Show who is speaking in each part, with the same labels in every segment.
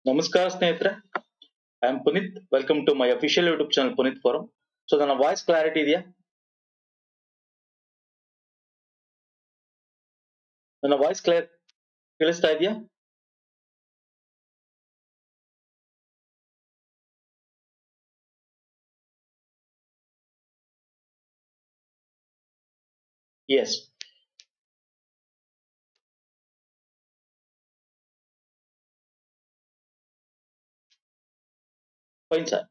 Speaker 1: ನಮಸ್ಕಾರ ಸ್ನೇಹಿತರೆ I am Puneet welcome to my official YouTube channel Puneet forum so ನನ್ನ voice clarity ಇದೆಯಾ ನನ್ನ ವಾಯ್ಸ್ ಕ್ಲಿಯರ್ ಕೇಳಿಸ್ತಾ ಇದೆಯಾ yes fine sir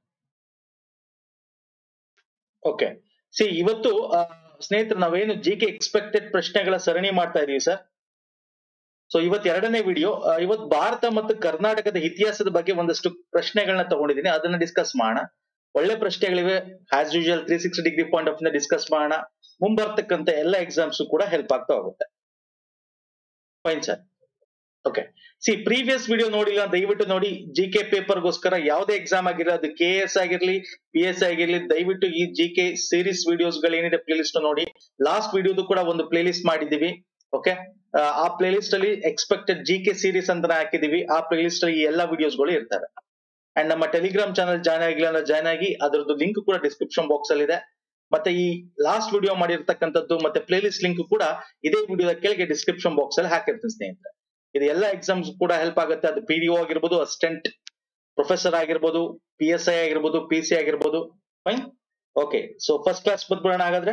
Speaker 1: okay see ಇವತ್ತು ಆ, ಸ್ನೇಹಿತರೆ ನಾವೇನು ಜಿ ಕೆ ಎಕ್ಸ್ಪೆಕ್ಟೆಡ್ ಪ್ರಶ್ನೆಗಳ ಸರಣಿ ಮಾಡ್ತಾ ಇದೀವಿ ಸರ್ ಸೊ ಇವತ್ತು ಎರಡನೇ ವಿಡಿಯೋ ಇವತ್ತು ಭಾರತ ಮತ್ತು ಕರ್ನಾಟಕದ ಇತಿಹಾಸದ ಬಗ್ಗೆ ಒಂದಷ್ಟು ಪ್ರಶ್ನೆಗಳನ್ನ ತಗೊಂಡಿದ್ದೀನಿ ಅದನ್ನ ಡಿಸ್ಕಸ್ ಮಾಡೋಣ ಒಳ್ಳೆ ಪ್ರಶ್ನೆಗಳಿವೆ as usual three sixty degree point of discuss ಮಾಡೋಣ ಮುಂಬರ್ತಕ್ಕಂತ ಎಲ್ಲ ಎಕ್ಸಾಮ್ಸ್ ಕೂಡ ಹೆಲ್ಪ್ ಆಗ್ತಾ ಹೋಗುತ್ತೆ fine sir okay see previous video ನೋಡಿಲ್ಲ ದಯವಿಟ್ಟು ನೋಡಿ ಜಿ ಕೆ ಪೇಪರ್ಗೋಸ್ಕರ ಯಾವುದೇ ಎಕ್ಸಾಮ್ ಆಗಿರಲಿ ಅದು ಕೆ ಎಸ್ ಆಗಿರ್ಲಿ ಪಿ ಎಸ್ ಆಗಿರ್ಲಿ ದಯವಿಟ್ಟು ಈ ಜಿ ಕೆ ಸೀರೀಸ್ ವಿಡಿಯೋಸ್ ಗಳೇನಿದೆ ಪ್ಲೇ ಲಿಸ್ಟ್ ನೋಡಿ ಲಾಸ್ಟ್ ವಿಡಿಯೋದು ಕೂಡ ಒಂದು ಪ್ಲೇ ಲಿಸ್ಟ್ ಮಾಡಿದೀವಿ ಓಕೆ ಆ ಪ್ಲೇ ಲಿಸ್ಟ್ ಅಲ್ಲಿ ಎಕ್ಸ್ಪೆಕ್ಟೆಡ್ ಜಿ ಕೆ ಸೀರೀಸ್ ಅಂತ ಹಾಕಿದೀವಿ ಆ ಪ್ಲೇ ಲಿಸ್ಟ್ ಅಲ್ಲಿ ಈ ಎಲ್ಲಾ ವಿಡಿಯೋಸ್ ಗಳು ಇರ್ತವೆ ಅಂಡ್ ನಮ್ಮ ಟೆಲಿಗ್ರಾಮ್ ಚಾನಲ್ ಜಾಯ್ನ್ ಆಗಿಲ್ಲ ಅಂದ್ರೆ ಜಾಯ್ನ್ ಆಗಿ ಅದರದ್ದು ಲಿಂಕ್ ಕೂಡ ಡಿಸ್ಕ್ರಿಪ್ಷನ್ ಬಾಕ್ಸ್ ಅಲ್ಲಿ ಇದೆ ಮತ್ತೆ ಈ ಲಾಸ್ಟ್ ವಿಡಿಯೋ ಮಾಡಿರ್ತಕ್ಕಂಥದ್ದು ಮತ್ತೆ ಪ್ಲೇ ಲಿಸ್ಟ್ ಲಿಂಕ್ ಕೂಡ ಇದೇ ವಿಡಿಯೋದ ಕೆಳಗೆ ಡಿಸ್ಕ್ರಿಪ್ಷನ್ ಬಾಕ್ಸ್ ಅಲ್ಲಿ ಹಾಕಿರ್ತೀನಿ ಸ್ನೇಹಿತರೆ ಇದು ಎಲ್ಲ ಎಕ್ಸಾಮ್ಸ್ ಕೂಡ ಹೆಲ್ಪ್ ಆಗುತ್ತೆ ಅದು ಪಿ ಡಿ ಆಗಿರ್ಬೋದು ಅಸಿಸ್ಟೆಂಟ್ ಪ್ರೊಫೆಸರ್ ಆಗಿರ್ಬೋದು ಪಿ ಎಸ್ ಐ ಆಗಿರ್ಬೋದು ಪಿ ಸಿ ಆಗಿರ್ಬೋದು fine okay so first class ಬಂದ್ಬಿಡೋಣ ಹಾಗಾದ್ರೆ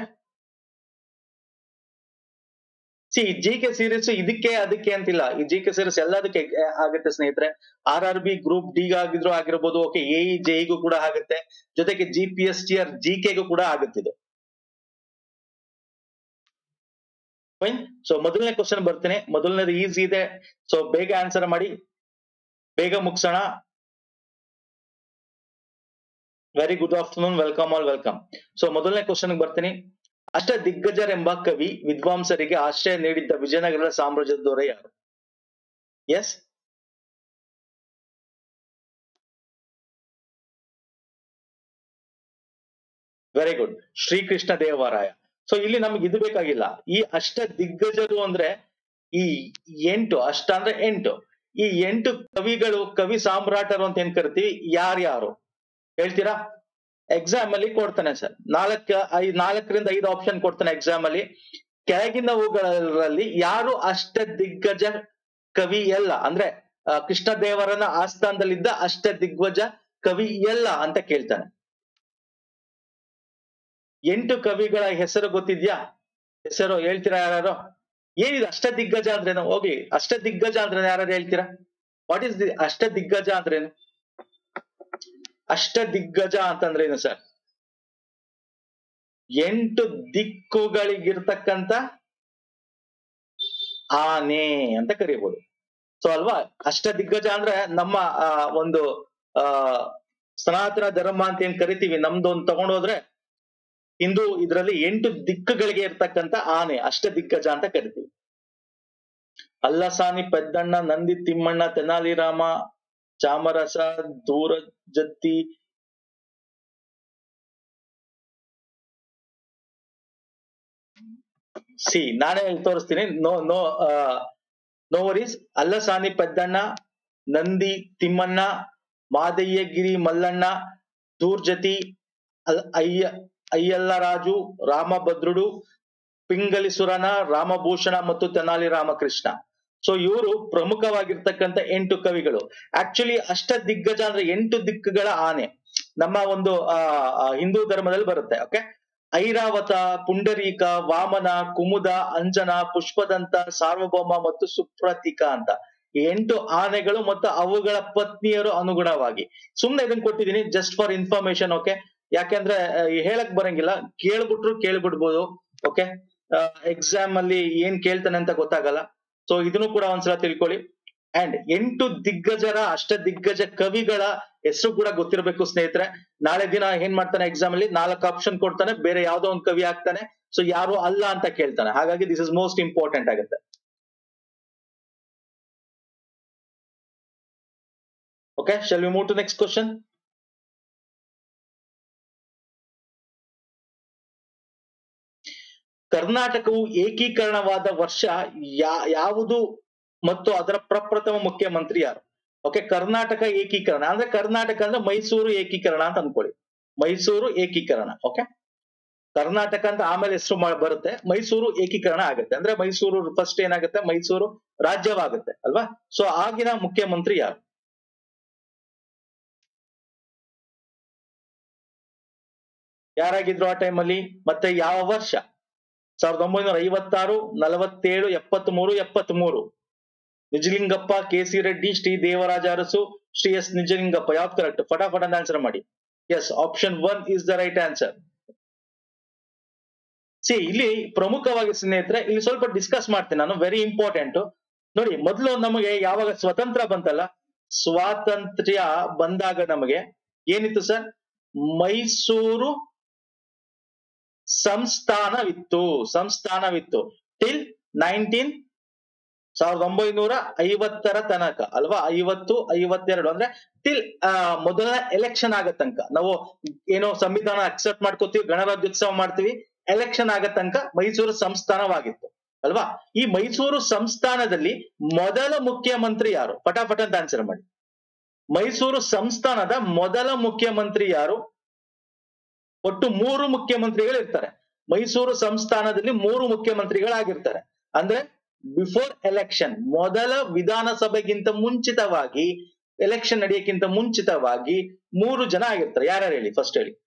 Speaker 1: ಸಿ ಜಿ ಕೆ ಸೀರೀಸ್ ಇದಕ್ಕೆ ಅದಕ್ಕೆ ಅಂತಿಲ್ಲ ಈ ಜಿ ಕೆ ಸೀರೀಸ್ ಎಲ್ಲದಕ್ಕೆ ಆಗುತ್ತೆ ಸ್ನೇಹಿತರೆ R R B group D ಆಗಿದ್ರು ಆಗಿರ್ಬೋದು ಓಕೆ ಎ ಜೆಗೂ ಕೂಡ ಆಗುತ್ತೆ ಜೊತೆಗೆ G P S T R G ಕೆಗೂ ಕೂಡ ಆಗುತ್ತೆ ಇದು ಫೈನ್ ಸೊ ಮೊದಲನೇ ಕ್ವಶನ್ ಬರ್ತೀನಿ ಮೊದಲನೇದು ಈಸಿ ಇದೆ ಸೊ ಬೇಗ ಆನ್ಸರ್ ಮಾಡಿ ಬೇಗ ಮುಗಿಸೋಣ very good afternoon welcome all welcome so ಮೊದಲನೇ ಕ್ವಶನ್ ಬರ್ತೀನಿ ಅಷ್ಟ ದಿಗ್ಗಜರೆಂಬ ಕವಿ ವಿದ್ವಾಂಸರಿಗೆ ಆಶ್ರಯ ನೀಡಿದ್ದ ವಿಜಯನಗರದ ಸಾಮ್ರಾಜ್ಯದ ದೊರೆ ಯಾರು yes very good Srikrishna Devaraya so ಇಲ್ಲಿ ನಮ್ಗೆ ಇದು ಬೇಕಾಗಿಲ್ಲ ಈ ಅಷ್ಟ ದಿಗ್ಗಜರು ಅಂದ್ರೆ ಈ ಎಂಟು ಅಷ್ಟ ಅಂದ್ರೆ ಎಂಟು ಈ ಎಂಟು ಕವಿಗಳು ಕವಿ ಸಾಮ್ರಾಟರು ಅಂತ ಏನ್ ಕರಿತೀವಿ ಯಾರ್ಯಾರು ಹೇಳ್ತೀರಾ ಎಕ್ಸಾಮ್ ಅಲ್ಲಿ ಕೊಡ್ತಾನೆ ಸರ್ ನಾಲ್ಕ ಐದ್ ನಾಲ್ಕರಿಂದ ಐದು ಆಪ್ಷನ್ ಕೊಡ್ತಾನೆ ಎಕ್ಸಾಮ್ ಅಲ್ಲಿ ಕೆಳಗಿನವುಗಳಲ್ಲಿ ಯಾರು ಅಷ್ಟ ದಿಗ್ಗಜ ಕವಿ ಎಲ್ಲ ಅಂದ್ರೆ ಆ, ಕೃಷ್ಣ ದೇವರನ ಆಸ್ಥಾನದಲ್ಲಿದ್ದ ಅಷ್ಟ ದಿಗ್ಗಜ ಕವಿ ಎಲ್ಲ ಅಂತ ಕೇಳ್ತಾನೆ ಎಂಟು ಕವಿಗಳ ಹೆಸರು ಗೊತ್ತಿದ್ಯಾ ಹೆಸರು ಹೇಳ್ತೀರಾ ಯಾರು ಏನಿದೆ ಅಷ್ಟ ದಿಗ್ಗಜ ಅಂದ್ರೇನು ಹೋಗ್ಲಿ ಅಷ್ಟ ದಿಗ್ಗಜ ಅಂದ್ರೆ ಯಾರು ಹೇಳ್ತೀರಾ ವಾಟ್ ಇಸ್ ದಿ ಅಷ್ಟ ದಿಗ್ಗಜ ಅಂದ್ರೇನು ಅಷ್ಟ ದಿಗ್ಗಜ ಅಂತಂದ್ರೇನು ಸರ್ ಎಂಟು ದಿಕ್ಕುಗಳಿಗಿರ್ತಕ್ಕಂತ ಆನೆ ಅಂತ ಕರಿಬಹುದು ಸೊ ಅಲ್ವಾ ಅಷ್ಟ ದಿಗ್ಗಜ ಅಂದ್ರೆ ನಮ್ಮ ಆ, ಒಂದು ಆ ಸನಾತನ ಧರ್ಮ ಅಂತ ಏನ್ ಕರಿತೀವಿ ನಮ್ದು ಒಂದು ತಗೊಂಡೋದ್ರೆ ಹಿಂದೂ ಇದರಲ್ಲಿ ಎಂಟು ದಿಕ್ಕುಗಳಿಗೆ ಇರ್ತಕ್ಕಂತ ಆನೆ ಅಷ್ಟ ದಿಗ್ಗಜ ಅಂತ ಕರಿತೀವಿ ಅಲ್ಲಸಾನಿ ಪೆದ್ದಣ್ಣ ನಂದಿ ತಿಮ್ಮಣ್ಣ ತೆನಾಲಿರಾಮ ಚಾಮರಸ ದೂರ ಜತ್ತಿ ಸಿ ನಾನೇ ಹೇಳ್ ತೋರಿಸ್ತೀನಿ no no no worries Allasani Peddanna Nandi Thimmanna Madayyagari Mallanna Dhurjati ಅಲ್- ಅಯ್ಯ ಅಯ್ಯಲ್ಲರಾಜು ರಾಮಭದ್ರುಡು ಪಿಂಗಲಿಸುರನ ರಾಮಭೂಷಣ ಮತ್ತು ತೆನಾಲಿ ರಾಮಕೃಷ್ಣ ಸೊ ಇವರು ಪ್ರಮುಖವಾಗಿರ್ತಕ್ಕಂಥ ಎಂಟು ಕವಿಗಳು ಆಕ್ಚುಲಿ ಅಷ್ಟ ದಿಗ್ಗಜ ಅಂದ್ರೆ ಎಂಟು ದಿಕ್ಕುಗಳ ಆನೆ ನಮ್ಮ ಒಂದು ಆ ಆ, ಹಿಂದೂ ಧರ್ಮದಲ್ಲಿ ಬರುತ್ತೆ ಓಕೆ ಐರಾವತ ಪುಂಡರೀಕ ವಾಮನ ಕುಮುದ ಅಂಜನ ಪುಷ್ಪದಂತ ಸಾರ್ವಭೌಮ ಮತ್ತು ಸುಪ್ರತೀಕ ಅಂತ ಈ ಎಂಟು ಆನೆಗಳು ಮತ್ತು ಅವುಗಳ ಪತ್ನಿಯರು ಅನುಗುಣವಾಗಿ ಸುಮ್ನೆ ಇದನ್ನ ಕೊಟ್ಟಿದ್ದೀನಿ ಜಸ್ಟ್ ಫಾರ್ ಇನ್ಫಾರ್ಮೇಶನ್ ಓಕೆ ಯಾಕೆಂದ್ರೆ ಆ, ಹೇಳಕ್ ಬರಂಗಿಲ್ಲ ಕೇಳ್ಬಿಟ್ರು ಕೇಳ್ಬಿಡ್ಬೋದು ಓಕೆ ಎಕ್ಸಾಮ್ ಅಲ್ಲಿ ಏನ್ ಕೇಳ್ತಾನೆ ಅಂತ ಗೊತ್ತಾಗಲ್ಲ ಸೊ ಇದನ್ನು ಕೂಡ ಒಂದ್ಸಲ ತಿಳ್ಕೊಳ್ಳಿ ಅಂಡ್ ಎಂಟು ದಿಗ್ಗಜರ ಅಷ್ಟ ದಿಗ್ಗಜ ಕವಿಗಳ ಹೆಸರು ಕೂಡ ಗೊತ್ತಿರಬೇಕು ಸ್ನೇಹಿತರೆ ನಾಳೆ ದಿನ ಏನ್ ಮಾಡ್ತಾನೆ ಎಕ್ಸಾಮ್ ಅಲ್ಲಿ ನಾಲ್ಕು ಆಪ್ಷನ್ ಕೊಡ್ತಾನೆ ಬೇರೆ ಯಾವ್ದೋ ಒಂದು ಕವಿ ಹಾಕ್ತಾನೆ ಸೊ ಯಾರು ಅಲ್ಲ ಅಂತ ಕೇಳ್ತಾನೆ ಹಾಗಾಗಿ ದಿಸ್ ಇಸ್ ಮೋಸ್ಟ್ ಇಂಪಾರ್ಟೆಂಟ್ ಆಗುತ್ತೆ okay shall we move to next question ಕರ್ನಾಟಕವು ಏಕೀಕರಣವಾದ ವರ್ಷ ಯಾ ಯಾವುದು ಮತ್ತು ಅದರ ಪ್ರಪ್ರಥಮ ಮುಖ್ಯಮಂತ್ರಿ ಯಾರು ಓಕೆ ಕರ್ನಾಟಕ ಏಕೀಕರಣ ಅಂದ್ರೆ ಕರ್ನಾಟಕ ಅಂದ್ರೆ ಮೈಸೂರು ಏಕೀಕರಣ ಅಂತ ಅನ್ಕೊಳ್ಳಿ ಮೈಸೂರು ಏಕೀಕರಣ ಓಕೆ ಕರ್ನಾಟಕ ಅಂತ ಆಮೇಲೆ ಹೆಸರು ಮಾ- ಬರುತ್ತೆ ಮೈಸೂರು ಏಕೀಕರಣ ಆಗುತ್ತೆ ಅಂದ್ರೆ ಮೈಸೂರು ಫಸ್ಟ್ ಏನಾಗುತ್ತೆ ಮೈಸೂರು ರಾಜ್ಯವಾಗುತ್ತೆ ಅಲ್ವಾ ಸೊ ಆಗಿನ ಮುಖ್ಯಮಂತ್ರಿ ಯಾರು ಯಾರಾಗಿದ್ರು ಆ ಟೈಮಲ್ಲಿ ಮತ್ತೆ ಯಾವ ವರ್ಷ ಸಾವಿರದ ಒಂಬೈನೂರ ಐವತ್ತಾರು ನಲವತ್ತೇಳು ಎಪ್ಪತ್ತ್ ಮೂರು ಎಪ್ಪತ್ತ್ ಮೂರು Nijalingappa K C Reddy Shri Devaraja Arasu Shri S Nijalingappa ಯಾವ್ದು ಕರೆಕ್ಟ್ ಫಟಾಫಟ್ ಅಂತ ಆನ್ಸರ್ ಮಾಡಿ yes option one is the right answer see ಇಲ್ಲಿ ಪ್ರಮುಖವಾಗಿ ಸ್ನೇಹಿತರೆ ಇಲ್ಲಿ ಸ್ವಲ್ಪ ಡಿಸ್ಕಸ್ ಮಾಡ್ತೀನಿ ನಾನು ವೆರಿ ಇಂಪಾರ್ಟೆಂಟ್ ನೋಡಿ ಮೊದಲು ನಮಗೆ ಯಾವಾಗ ಸ್ವತಂತ್ರ ಬಂತಲ್ಲ ಸ್ವಾತಂತ್ರ್ಯ ಬಂದಾಗ ನಮಗೆ ಏನಿತ್ತು ಸರ್ ಮೈಸೂರು ಸಂಸ್ಥಾನವಿತ್ತು ಸಂಸ್ಥಾನವಿತ್ತು ಟಿಲ್ ನೈನ್ಟೀನ್ ಸಾವಿರದ ಒಂಬೈನೂರ ಐವತ್ತರ ತನಕ ಅಲ್ವಾ ಐವತ್ತು ಐವತ್ತೆರಡು ಅಂದ್ರೆ ಟಿಲ್ ಮೊದಲ ಎಲೆಕ್ಷನ್ ಆಗೋ ತನಕ ನಾವು ಏನೋ ಸಂವಿಧಾನ ಅಕ್ಸೆಪ್ಟ್ ಮಾಡ್ಕೋತೀವಿ ಗಣರಾಜ್ಯೋತ್ಸವ ಮಾಡ್ತೀವಿ ಎಲೆಕ್ಷನ್ ಆಗೋ ತನಕ ಮೈಸೂರು ಸಂಸ್ಥಾನವಾಗಿತ್ತು ಅಲ್ವಾ ಈ ಮೈಸೂರು ಸಂಸ್ಥಾನದಲ್ಲಿ ಮೊದಲ ಮುಖ್ಯಮಂತ್ರಿ ಯಾರು ಪಟಾಪಟ ಅಂತ ಆನ್ಸರ್ ಮಾಡಿ ಮೈಸೂರು ಸಂಸ್ಥಾನದ ಮೊದಲ ಮುಖ್ಯಮಂತ್ರಿ ಯಾರು ಒಟ್ಟು ಮೂರು ಮುಖ್ಯಮಂತ್ರಿಗಳು ಇರ್ತಾರೆ ಮೈಸೂರು ಸಂಸ್ಥಾನದಲ್ಲಿ ಮೂರು ಮುಖ್ಯಮಂತ್ರಿಗಳಾಗಿರ್ತಾರೆ ಅಂದ್ರೆ ಬಿಫೋರ್ ಎಲೆಕ್ಷನ್ ಮೊದಲ ವಿಧಾನಸಭೆಗಿಂತ ಮುಂಚಿತವಾಗಿ ಎಲೆಕ್ಷನ್ ನಡೆಯಕ್ಕಿಂತ ಮುಂಚಿತವಾಗಿ ಮೂರು ಜನ ಆಗಿರ್ತಾರೆ ಯಾರ್ಯಾರು ಹೇಳಿ ಫಸ್ಟ್ ಹೇಳಿ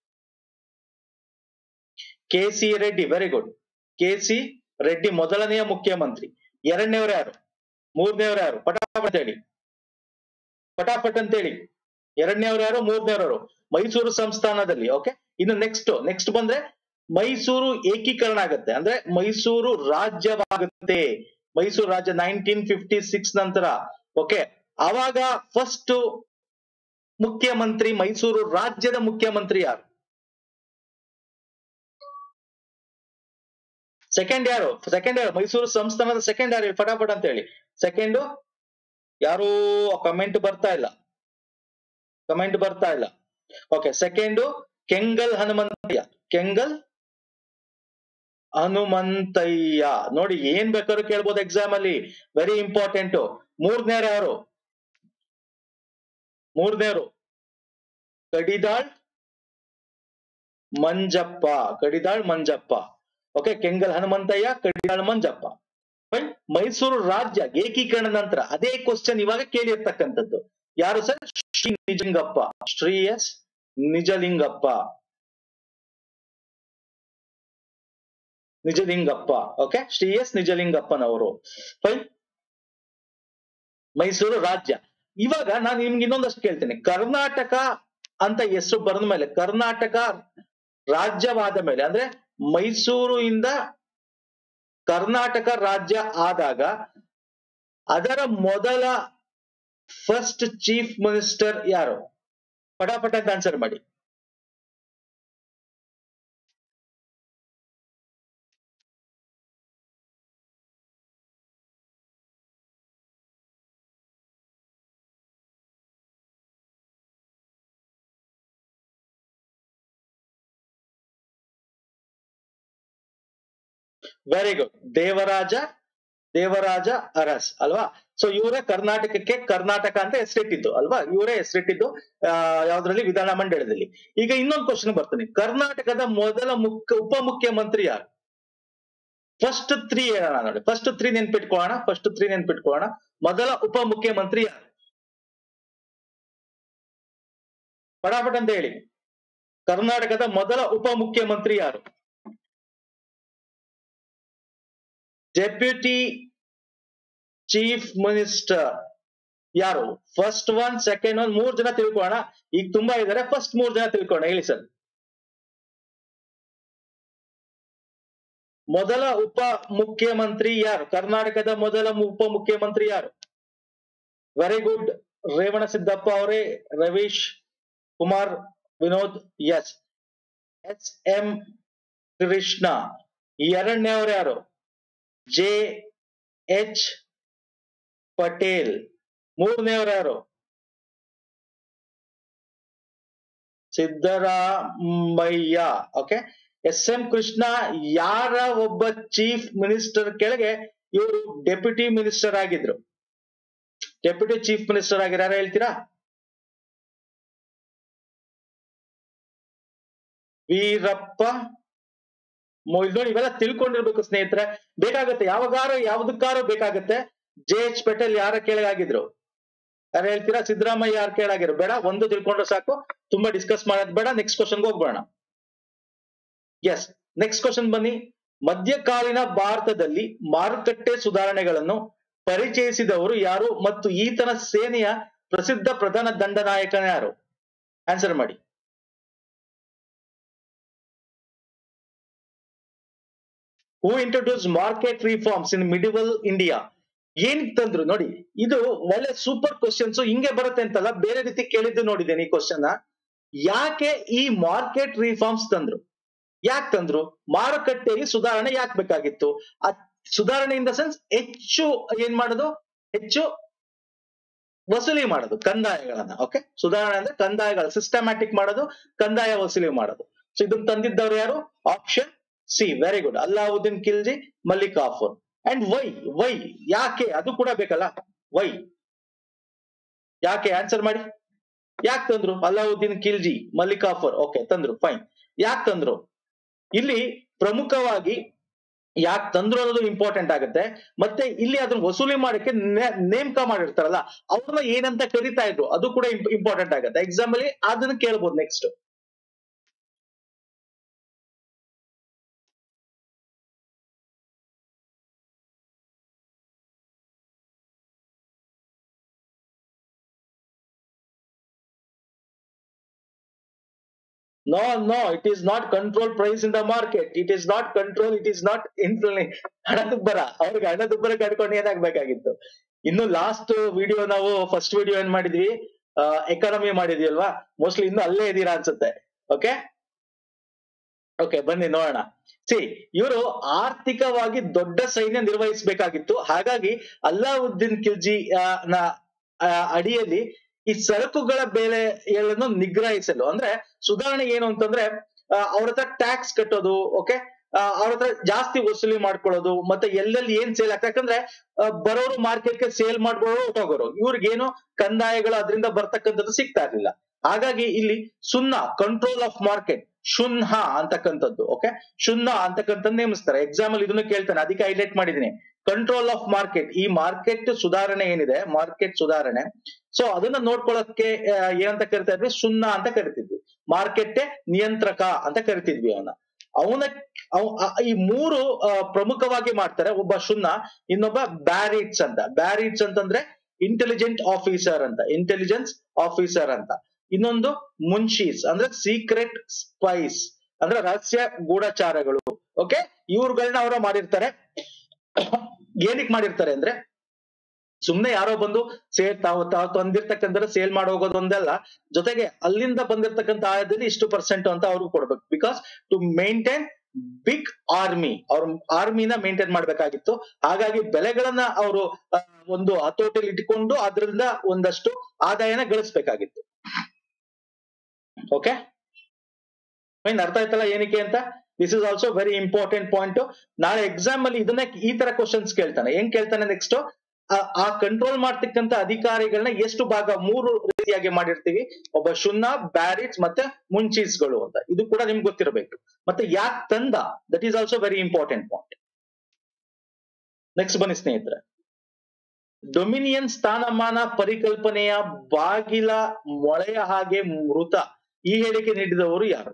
Speaker 1: K C Reddy very good K C Reddy ಮೊದಲನೆಯ ಮುಖ್ಯಮಂತ್ರಿ ಎರಡನೇವ್ರು ಯಾರು ಮೂರನೇವ್ರು ಯಾರು ಪಟಾಪಟ್ ಅಂತ ಹೇಳಿ ಪಟಾಪಟ್ ಅಂತ ಹೇಳಿ ಎರಡನೇವ್ರು ಯಾರು ಮೂರನೇವ್ರು ಯಾರು ಮೈಸೂರು ಸಂಸ್ಥಾನದಲ್ಲಿ ಓಕೆ ಇನ್ನು ನೆಕ್ಸ್ಟ್ ನೆಕ್ಸ್ಟ್ ಬಂದ್ರೆ ಮೈಸೂರು ಏಕೀಕರಣ ಆಗುತ್ತೆ ಅಂದ್ರೆ ಮೈಸೂರು ರಾಜ್ಯವಾಗುತ್ತೆ ಮೈಸೂರು ರಾಜ್ಯ ನೈನ್ಟೀನ್ ಫಿಫ್ಟಿ ಸಿಕ್ಸ್ ನಂತರ ಓಕೆ ಅವಾಗ ಫಸ್ಟ್ ಮುಖ್ಯಮಂತ್ರಿ ಮೈಸೂರು ರಾಜ್ಯದ ಮುಖ್ಯಮಂತ್ರಿ ಯಾರು ಸೆಕೆಂಡ್ ಯಾರು ಸೆಕೆಂಡ್ ಯಾರು ಮೈಸೂರು ಸಂಸ್ಥಾನದ ಸೆಕೆಂಡ್ ಯಾರು ಹೇಳಿ ಫಟಾಫಟ್ ಅಂತ ಹೇಳಿ ಸೆಕೆಂಡ್ ಯಾರು ಕಮೆಂಟ್ ಬರ್ತಾ ಇಲ್ಲ ಕಮೆಂಟ್ ಬರ್ತಾ ಇಲ್ಲ ಓಕೆ ಸೆಕೆಂಡ್ ಕೆಂಗಲ್ ಹನುಮಂತಯ್ಯ ಕೆಂಗಲ್ ಹನುಮಂತಯ್ಯ ನೋಡಿ ಏನ್ ಬೇಕಾದ್ರೂ ಕೇಳ್ಬೋದು ಎಕ್ಸಾಮ್ ಅಲ್ಲಿ ವೆರಿ ಇಂಪಾರ್ಟೆಂಟ್ ಮೂರನೇರು ಯಾರು ಮೂರನೇರು ಕಡಿದಾಳ್ ಮಂಜಪ್ಪ ಕಡಿದಾಳ್ ಮಂಜಪ್ಪ ಓಕೆ ಕೆಂಗಲ್ ಹನುಮಂತಯ್ಯ ಕಡಿದಾಳ್ ಮಂಜಪ್ಪ Fine. ಮೈಸೂರು ರಾಜ್ಯ ಏಕೀಕರಣ ನಂತರ ಅದೇ ಕ್ವಶನ್ ಇವಾಗ ಕೇಳಿರ್ತಕ್ಕಂಥದ್ದು ಯಾರು sir Shri Nijalingappa Shri S Nijalingappa Nijalingappa okay Shri S ನಿಜಲಿಂಗಪ್ಪನವರು ಫೈನ್ ಮೈಸೂರು ರಾಜ್ಯ ಇವಾಗ ನಾನು ನಿಮ್ಗೆ ಇನ್ನೊಂದಷ್ಟು ಕೇಳ್ತೇನೆ ಕರ್ನಾಟಕ ಅಂತ ಹೆಸರು ಬರೆದ ಮೇಲೆ ಕರ್ನಾಟಕ ರಾಜ್ಯವಾದ ಮೇಲೆ ಅಂದ್ರೆ ಮೈಸೂರು ಇಂದ ಕರ್ನಾಟಕ ರಾಜ್ಯ ಆದಾಗ ಅದರ ಮೊದಲ ಫಸ್ಟ್ ಚೀಫ್ ಮಿನಿಸ್ಟರ್ ಯಾರು ಪಟಾಪಟ ಅಂತ ಆನ್ಸರ್ ಮಾಡಿ ವೆರಿ ಗುಡ್ ದೇವರಾಜ ದೇವರಾಜ ಅರಸ್ ಅಲ್ವಾ ಸೊ ಇವರೇ ಕರ್ನಾಟಕಕ್ಕೆ ಕರ್ನಾಟಕ ಅಂತ ಹೆಸರಿಟ್ಟಿದ್ದು ಅಲ್ವಾ ಇವರೇ ಹೆಸರಿಟ್ಟಿದ್ದು ಆ, ಯಾವ್ದ್ರಲ್ಲಿ ವಿಧಾನ ಮಂಡಳದಲ್ಲಿ ಈಗ ಇನ್ನೊಂದು ಕ್ವಶನ್ ಬರ್ತೀನಿ ಕರ್ನಾಟಕದ ಮೊದಲ ಮುಖ್ಯ ಉಪ ಮುಖ್ಯಮಂತ್ರಿ ಯಾರು ಫಸ್ಟ್ ತ್ರೀ ಹೇಳೋಣ ನೋಡಿ ಫಸ್ಟ್ ತ್ರೀ ನೆನ್ಪಿಟ್ಕೊಳ್ಳೋಣ ಫಸ್ಟ್ ತ್ರೀ ನೆನ್ಪಿಟ್ಕೊಳ್ಳೋಣ ಮೊದಲ ಉಪ ಮುಖ್ಯಮಂತ್ರಿ ಯಾರು ಪಟಾಪಟ್ ಅಂತ ಹೇಳಿ ಕರ್ನಾಟಕದ ಮೊದಲ ಉಪ ಮುಖ್ಯಮಂತ್ರಿ ಯಾರು ಡೆಪ್ಯೂಟಿ ಚೀಫ್ ಮಿನಿಸ್ಟರ್ ಯಾರು ಫಸ್ಟ್ ಒನ್ ಸೆಕೆಂಡ್ ಒನ್ ಮೂರ್ ಜನ ತಿಳ್ಕೊಳ್ಳೋಣ ಈಗ ತುಂಬಾ ಇದಾರೆ ಫಸ್ಟ್ ಮೂರ್ ಜನ ತಿಳ್ಕೊಳ್ಳೋಣ ಹೇಳಿ ಸರ್ ಮೊದಲ ಉಪ ಮುಖ್ಯಮಂತ್ರಿ ಯಾರು ಕರ್ನಾಟಕದ ಮೊದಲ ಮು- ಉಪ ಮುಖ್ಯಮಂತ್ರಿ ಯಾರು ವೆರಿ ಗುಡ್ ರೇವಣ ಸಿದ್ದಪ್ಪ ಅವರೇ Ravish Kumar Vinod yes S M Krishna ಎರಡನೇವ್ರು ಯಾರು ಜೆ ಎಚ್ ಪಟೇಲ್ ಮೂರನೇವ್ರು ಯಾರು Siddaramaiah okay S M Krishna ಯಾರ ಒಬ್ಬ ಚೀಫ್ ಮಿನಿಸ್ಟರ್ ಕೆಳಗೆ ಇವರು ಡೆಪ್ಯೂಟಿ ಮಿನಿಸ್ಟರ್ ಆಗಿದ್ರು ಡೆಪ್ಯೂಟಿ ಚೀಫ್ ಮಿನಿಸ್ಟರ್ ಆಗಿರೋ ಯಾರು ಹೇಳ್ತೀರಾ ವೀರಪ್ಪ ಮೊಯ್ಲ್ ನೋಡಿ ಇವೆಲ್ಲ ತಿಳ್ಕೊಂಡಿರ್ಬೇಕು ಸ್ನೇಹಿತರೆ ಬೇಕಾಗತ್ತೆ ಯಾವಾಗಾರು ಯಾವ್ದಕ್ಕಾರು ಬೇಕಾಗತ್ತೆ ಜೆ ಎಚ್ ಪಟೇಲ್ ಯಾರ ಕೆಳಗಾಗಿದ್ರು ಯಾರು ಹೇಳ್ತೀರಾ ಸಿದ್ದರಾಮಯ್ಯ ಯಾರ ಕೆಳಗಾಗಿರು ಬೇಡ ಒಂದು ತಿಳ್ಕೊಂಡ್ರೆ ಸಾಕು ತುಂಬಾ ಡಿಸ್ಕಸ್ ಮಾಡೋದ್ ಬೇಡ ನೆಕ್ಸ್ಟ್ ಕ್ವಶನ್ಗೆ ಹೋಗ್ಬೇಡ ಎಸ್ ನೆಕ್ಸ್ಟ್ ಕ್ವಶನ್ ಬನ್ನಿ ಮಧ್ಯಕಾಲೀನ ಭಾರತದಲ್ಲಿ ಮಾರುಕಟ್ಟೆ ಸುಧಾರಣೆಗಳನ್ನು ಪರಿಚಯಿಸಿದವರು ಯಾರು ಮತ್ತು ಈತನ ಸೇನೆಯ ಪ್ರಸಿದ್ಧ ಪ್ರಧಾನ ದಂಡನಾಯಕನ ಯಾರು ಆನ್ಸರ್ ಮಾಡಿ who introduce market reforms in medieval India ಏನ್ ತಂದ್ರು ನೋಡಿ ಇದು ಒಳ್ಳೆ ಸೂಪರ್ ಕ್ವಶನ್ಸ್ ಹಿಂಗೆ ಬರುತ್ತೆ ಅಂತಲ್ಲ ಬೇರೆ ರೀತಿ ಕೇಳಿದ್ದು ನೋಡಿದ್ದೇನೆ ಈ ಕ್ವಶನ್ ಯಾಕೆ ಈ ಮಾರ್ಕೆಟ್ ರಿಫಾರ್ಮ್ಸ್ ತಂದ್ರು ಯಾಕೆ ತಂದ್ರು ಮಾರುಕಟ್ಟೆಯಲ್ಲಿ ಸುಧಾರಣೆ ಯಾಕೆ ಬೇಕಾಗಿತ್ತು ಆ ಸುಧಾರಣೆ ಇನ್ ದ ಸೆನ್ಸ್ ಹೆಚ್ಚು ಏನ್ ಮಾಡೋದು ಹೆಚ್ಚು ವಸೂಲಿ ಮಾಡೋದು ಕಂದಾಯಗಳನ್ನ ಓಕೆ ಸುಧಾರಣೆ ಅಂದ್ರೆ ಕಂದಾಯಗಳ ಸಿಸ್ಟಮ್ಯಾಟಿಕ್ ಮಾಡೋದು ಕಂದಾಯ ವಸೂಲಿ ಮಾಡೋದು ಸೊ ಇದನ್ನ ತಂದಿದ್ದವ್ರು ಯಾರು option C very good Alauddin Khilji Malik Kafur and why why ಯಾಕೆ ಅದು ಕೂಡ ಬೇಕಲ್ಲ ವೈ ಯಾಕೆ ಆನ್ಸರ್ ಮಾಡಿ ಯಾಕೆ ತಂದ್ರು ಅಲ್ಲಾವುದ್ದೀನ್ ಖಿಲ್ಜಿ ಮಲ್ಲಿಕಾಫರ್ ಓಕೆ ತಂದ್ರು ಫೈನ್ ಯಾಕೆ ತಂದ್ರು ಇಲ್ಲಿ ಪ್ರಮುಖವಾಗಿ ಯಾಕೆ ತಂದ್ರು ಅನ್ನೋದು ಇಂಪಾರ್ಟೆಂಟ್ ಆಗುತ್ತೆ ಮತ್ತೆ ಇಲ್ಲಿ ಅದನ್ನ ವಸೂಲಿ ಮಾಡಕ್ಕೆ ನೇ- ನೇಮಕ ಮಾಡಿರ್ತಾರಲ್ಲ ಅವ್ರನ್ನ ಏನಂತ ಕರಿತಾ ಇದ್ರು ಅದು ಕೂಡ ಇಂಪಾರ್ಟೆಂಟ್ ಆಗುತ್ತೆ ಎಕ್ಸಾಮ್ ಅಲ್ಲಿ ಅದನ್ನ ಕೇಳ್ಬೋದು next No, no, it is not control price in the market. It is not control, it is not influence. ಹಣದುಬ್ಬರ ಅವ್ರಿಗೆ ಹಣದುಬ್ಬರ ಕಟ್ಕೊಂಡು ಏನಾಗ್ಬೇಕಾಗಿತ್ತು ಇನ್ನು ಲಾಸ್ಟ್ ವಿಡಿಯೋ ನಾವು ಫಸ್ಟ್ ವಿಡಿಯೋ ಏನ್ ಮಾಡಿದ್ವಿ ಎಕಾನಮಿ ಮಾಡಿದ್ವಿ ಅಲ್ವಾ ಮೋಸ್ಟ್ಲಿ ಇನ್ನು ಅಲ್ಲೇ ಇದೀರಾ ಅನ್ಸುತ್ತೆ ಓಕೆ ಓಕೆ ಬನ್ನಿ ನೋಡೋಣ ಸಿ ಇವರು ಆರ್ಥಿಕವಾಗಿ ದೊಡ್ಡ ಸೈನ್ಯ ನಿರ್ವಹಿಸಬೇಕಾಗಿತ್ತು ಹಾಗಾಗಿ ಅಲ್ಲಾವುದ್ದೀನ್ ಖಿಲ್ಜಿ ಆ, ನ ಆ, ಅಡಿಯಲ್ಲಿ ಈ ಸರಕುಗಳ ಬೆಲೆಗಳನ್ನು ನಿಗ್ರಹಿಸಲು ಅಂದ್ರೆ ಸುಧಾರಣೆ ಏನು ಅಂತಂದ್ರೆ ಅವ್ರ ಹತ್ರ ಟ್ಯಾಕ್ಸ್ ಕಟ್ಟೋದು ಓಕೆ ಅವ್ರ ಹತ್ರ ಜಾಸ್ತಿ ವಸೂಲಿ ಮಾಡ್ಕೊಳ್ಳೋದು ಮತ್ತೆ ಎಲ್ಲೆಲ್ಲಿ ಏನ್ ಸೇಲ್ ಆಗ್ತದೆ ಯಾಕಂದ್ರೆ ಆ, ಬರೋರು ಮಾರ್ಕೆಟ್ಗೆ ಸೇಲ್ ಮಾಡ್ಕೊಳ್ಳೋರು ಹೋಗೋರು ಇವ್ರಿಗೇನು ಕಂದಾಯಗಳು ಅದರಿಂದ ಬರ್ತಕ್ಕಂಥದ್ದು ಸಿಗ್ತಾ ಇರ್ಲಿಲ್ಲ ಹಾಗಾಗಿ ಇಲ್ಲಿ ಸುನ್ನ ಕಂಟ್ರೋಲ್ ಆಫ್ ಮಾರ್ಕೆಟ್ ಶುನ್ಹ ಅಂತಕ್ಕಂಥದ್ದು ಓಕೆ ಶುನ್ನ ಅಂತಕ್ಕಂಥದ್ದು ನೇಮಿಸ್ತಾರೆ ಎಕ್ಸಾಮ್ ಅಲ್ಲಿ ಇದನ್ನು ಕೇಳ್ತಾನೆ ಅದಕ್ಕೆ ಹೈಲೈಟ್ ಮಾಡಿದೀನಿ ಕಂಟ್ರೋಲ್ ಆಫ್ ಮಾರ್ಕೆಟ್ ಈ ಮಾರ್ಕೆಟ್ ಸುಧಾರಣೆ ಏನಿದೆ ಮಾರ್ಕೆಟ್ ಸುಧಾರಣೆ ಸೊ ಅದನ್ನ ನೋಡ್ಕೊಳ್ಳೋಕೆ ಆ, ಏನಂತ ಕರಿತಾ ಇದ್ವಿ ಸುನ್ನ ಅಂತ ಕರಿತಿದ್ವಿ ಮಾರ್ಕೆಟ್ ನಿಯಂತ್ರಕ ಅಂತ ಕರಿತಿದ್ವಿ ಅವನ ಅವನ ಅವ್- ಆ- ಈ ಮೂರು ಆ, ಪ್ರಮುಖವಾಗಿ ಮಾಡ್ತಾರೆ ಒಬ್ಬ ಶುನ್ನ ಇನ್ನೊಬ್ಬ ಬ್ಯಾರಿಟ್ಸ್ ಅಂತ ಬ್ಯಾರಿಟ್ಸ್ ಅಂತಂದ್ರೆ ಇಂಟೆಲಿಜೆಂಟ್ ಆಫೀಸರ್ ಅಂತ ಇಂಟೆಲಿಜೆನ್ಸ್ ಆಫೀಸರ್ ಅಂತ ಇನ್ನೊಂದು ಮುನ್ಶೀಸ್ ಅಂದ್ರೆ ಸೀಕ್ರೆಟ್ ಸ್ಪೈಸ್ ಅಂದ್ರೆ ರಹಸ್ಯ ಗೂಢಚಾರಗಳು ಓಕೆ ಇವ್ರುಗಳನ್ನ ಅವರ ಮಾಡಿರ್ತಾರೆ ಏನಕ್ಕೆ ಮಾಡಿರ್ತಾರೆ ಅಂದ್ರೆ ಸುಮ್ನೆ ಯಾರೋ ಬಂದು ಸೇಲ್ ತಾವು ತಾವು ತಂದಿರ್ತಕ್ಕಂಥ ಸೇಲ್ ಮಾಡಿ ಹೋಗೋದು ಒಂದಲ್ಲ ಜೊತೆಗೆ ಅಲ್ಲಿಂದ ಬಂದಿರ್ತಕ್ಕಂಥ ಆಯದಲ್ಲಿ ಇಷ್ಟು ಪರ್ಸೆಂಟ್ ಅಂತ ಅವ್ರಿಗೆ ಕೊಡ್ಬೇಕು because to maintain big army ಅವ್ರ ಆರ್ಮಿನ ಮೇಂಟೈನ್ ಮಾಡ್ಬೇಕಾಗಿತ್ತು ಹಾಗಾಗಿ ಬೆಲೆಗಳನ್ನ ಅವರು ಒಂದು ಹತೋಟಿಯಲ್ಲಿ ಇಟ್ಕೊಂಡು ಅದರಿಂದ ಒಂದಷ್ಟು ಆದಾಯನ ಗಳಿಸ್ಬೇಕಾಗಿತ್ತು ಓಕೆ ಫೈನ್ ಅರ್ಥ ಆಯ್ತಲ್ಲ ಏನಕ್ಕೆ ಅಂತ this is also very important point ನಾಳೆ ಎಕ್ಸಾಮ್ ಅಲ್ಲಿ ಇದನ್ನ ಈ ತರ ಕ್ವಶನ್ಸ್ ಕೇಳ್ತಾನೆ ಏನ್ ಕೇಳ್ತಾನೆ ನೆಕ್ಸ್ಟ್ ಆ ಕಂಟ್ರೋಲ್ ಮಾಡ್ತಕ್ಕಂತ ಅಧಿಕಾರಿಗಳನ್ನ ಎಷ್ಟು ಭಾಗ ಮೂರು ರೀತಿಯಾಗಿ ಮಾಡಿರ್ತೀವಿ ಒಬ್ಬ ಶುನ್ನ ಬ್ಯಾರಿಟ್ಸ್ ಮತ್ತೆ ಮುಂಚೀಸ್ಗಳು ಅಂತ ಇದು ಕೂಡ ನಿಮ್ಗೆ ಗೊತ್ತಿರಬೇಕು ಮತ್ತೆ ಯಾಕೆ ತಂದ that is also very important point next ಬನ್ನಿ ಸ್ನೇಹಿತರೆ ಡೊಮಿನಿಯನ್ ಸ್ಥಾನಮಾನ ಪರಿಕಲ್ಪನೆಯ ಬಾಗಿಲ ಮೊಳೆಯ ಹಾಗೆ ಮೃತ ಈ ಹೇಳಿಕೆ ನೀಡಿದವರು ಯಾರು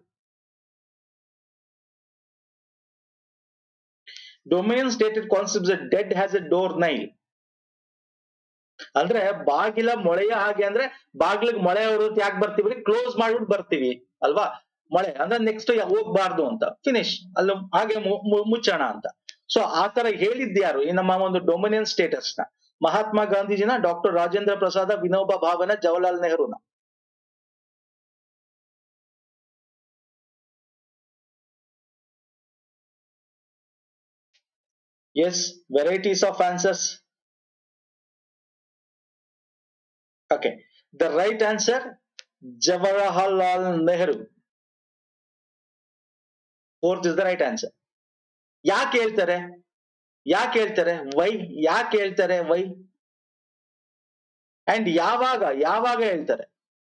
Speaker 1: dominion stated concept dead has a door nail ಅಂದ್ರೆ ಬಾಗಿಲ ಮೊಳೆಯ ಹಾಗೆ ಅಂದ್ರೆ ಬಾಗಿಲಿಗೆ ಮೊಳೆ ಹೊರತು ಯಾಕೆ ಬರ್ತೀವಿ ಕ್ಲೋಸ್ ಮಾಡ್ಬಿಟ್ಟು ಬರ್ತೀವಿ ಅಲ್ವಾ ಮೊಳೆ ಅಂದ್ರೆ ನೆಕ್ಸ್ಟ್ ಹೋಗ್ಬಾರ್ದು ಅಂತ ಫಿನಿಶ್ ಅಲ್ಲಿ ಹಾಗೆ ಮು- ಮು- ಮುಚ್ಚೋಣ ಅಂತ ಸೊ ಆತರ ಹೇಳಿದ್ಯಾರು ಈ ನಮ್ಮ ಒಂದು ಡೊಮಿನಿಯನ್ ಸ್ಟೇಟಸ್ ನ ಮಹಾತ್ಮ ಗಾಂಧೀಜಿನ ಡಾಕ್ಟರ್ ರಾಜೇಂದ್ರ ಪ್ರಸಾದ ವಿನೋಬಾ ಭಾವನ ಜವಾಹರ್ಲಾಲ್ ನೆಹರೂನ yes varieties of answers Okay. The right answer, Jawaharlal Nehru. Fourth is the right answer. ಯಾಕೆ ಹೇಳ್ತಾರೆ ಯಾಕೆ ಹೇಳ್ತಾರೆ ವೈ ಯಾಕೆ ಹೇಳ್ತಾರೆ ವೈ ಅಂಡ್ ಯಾವಾಗ ಯಾವಾಗ ಹೇಳ್ತಾರೆ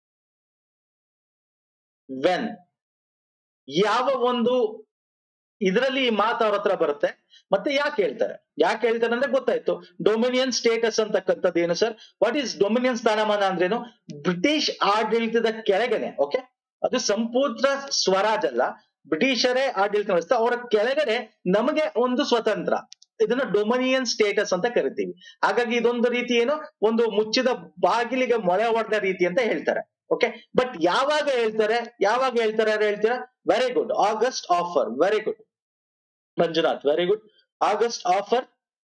Speaker 1: ವೆನ್ ಯಾವ ಒಂದು ಇದರಲ್ಲಿ ಈ ಮಾತು ಅವ್ರ ಹತ್ರ ಬರುತ್ತೆ ಮತ್ತೆ ಯಾಕೆ ಹೇಳ್ತಾರೆ ಯಾಕೆ ಹೇಳ್ತಾರೆ ಅಂದ್ರೆ ಗೊತ್ತಾಯ್ತು ಡೊಮಿನಿಯನ್ ಸ್ಟೇಟಸ್ ಅಂತಕ್ಕಂಥದ್ದು ಏನು ಸರ್ ವಾಟ್ ಈಸ್ ಡೊಮಿನಿಯನ್ ಸ್ಥಾನಮಾನ ಅಂದ್ರೇನು ಬ್ರಿಟಿಷ್ ಆಡಳಿತದ ಕೆಳಗಡೆ ಓಕೆ ಅದು ಸಂಪೂರ್ಣ ಸ್ವರಾಜ್ ಅಲ್ಲ ಬ್ರಿಟಿಷರೇ ಆಡಳಿತ ನಡೆಸ್ತಾ ಅವರ ಕೆಳಗಡೆ ನಮಗೆ ಒಂದು ಸ್ವತಂತ್ರ ಇದನ್ನ ಡೊಮಿನಿಯನ್ ಸ್ಟೇಟಸ್ ಅಂತ ಕರಿತೀವಿ ಹಾಗಾಗಿ ಇದೊಂದು ರೀತಿ ಏನು ಒಂದು ಮುಚ್ಚಿದ ಬಾಗಿಲಿಗೆ ಮೊಳೆ ಹೊಡೆದ ರೀತಿ ಅಂತ ಹೇಳ್ತಾರೆ ಓಕೆ ಬಟ್ ಯಾವಾಗ ಹೇಳ್ತಾರೆ ಯಾವಾಗ ಹೇಳ್ತಾರೆ ಯಾರು ಹೇಳ್ತೀರಾ very good August offer very good Manjunath very good August offer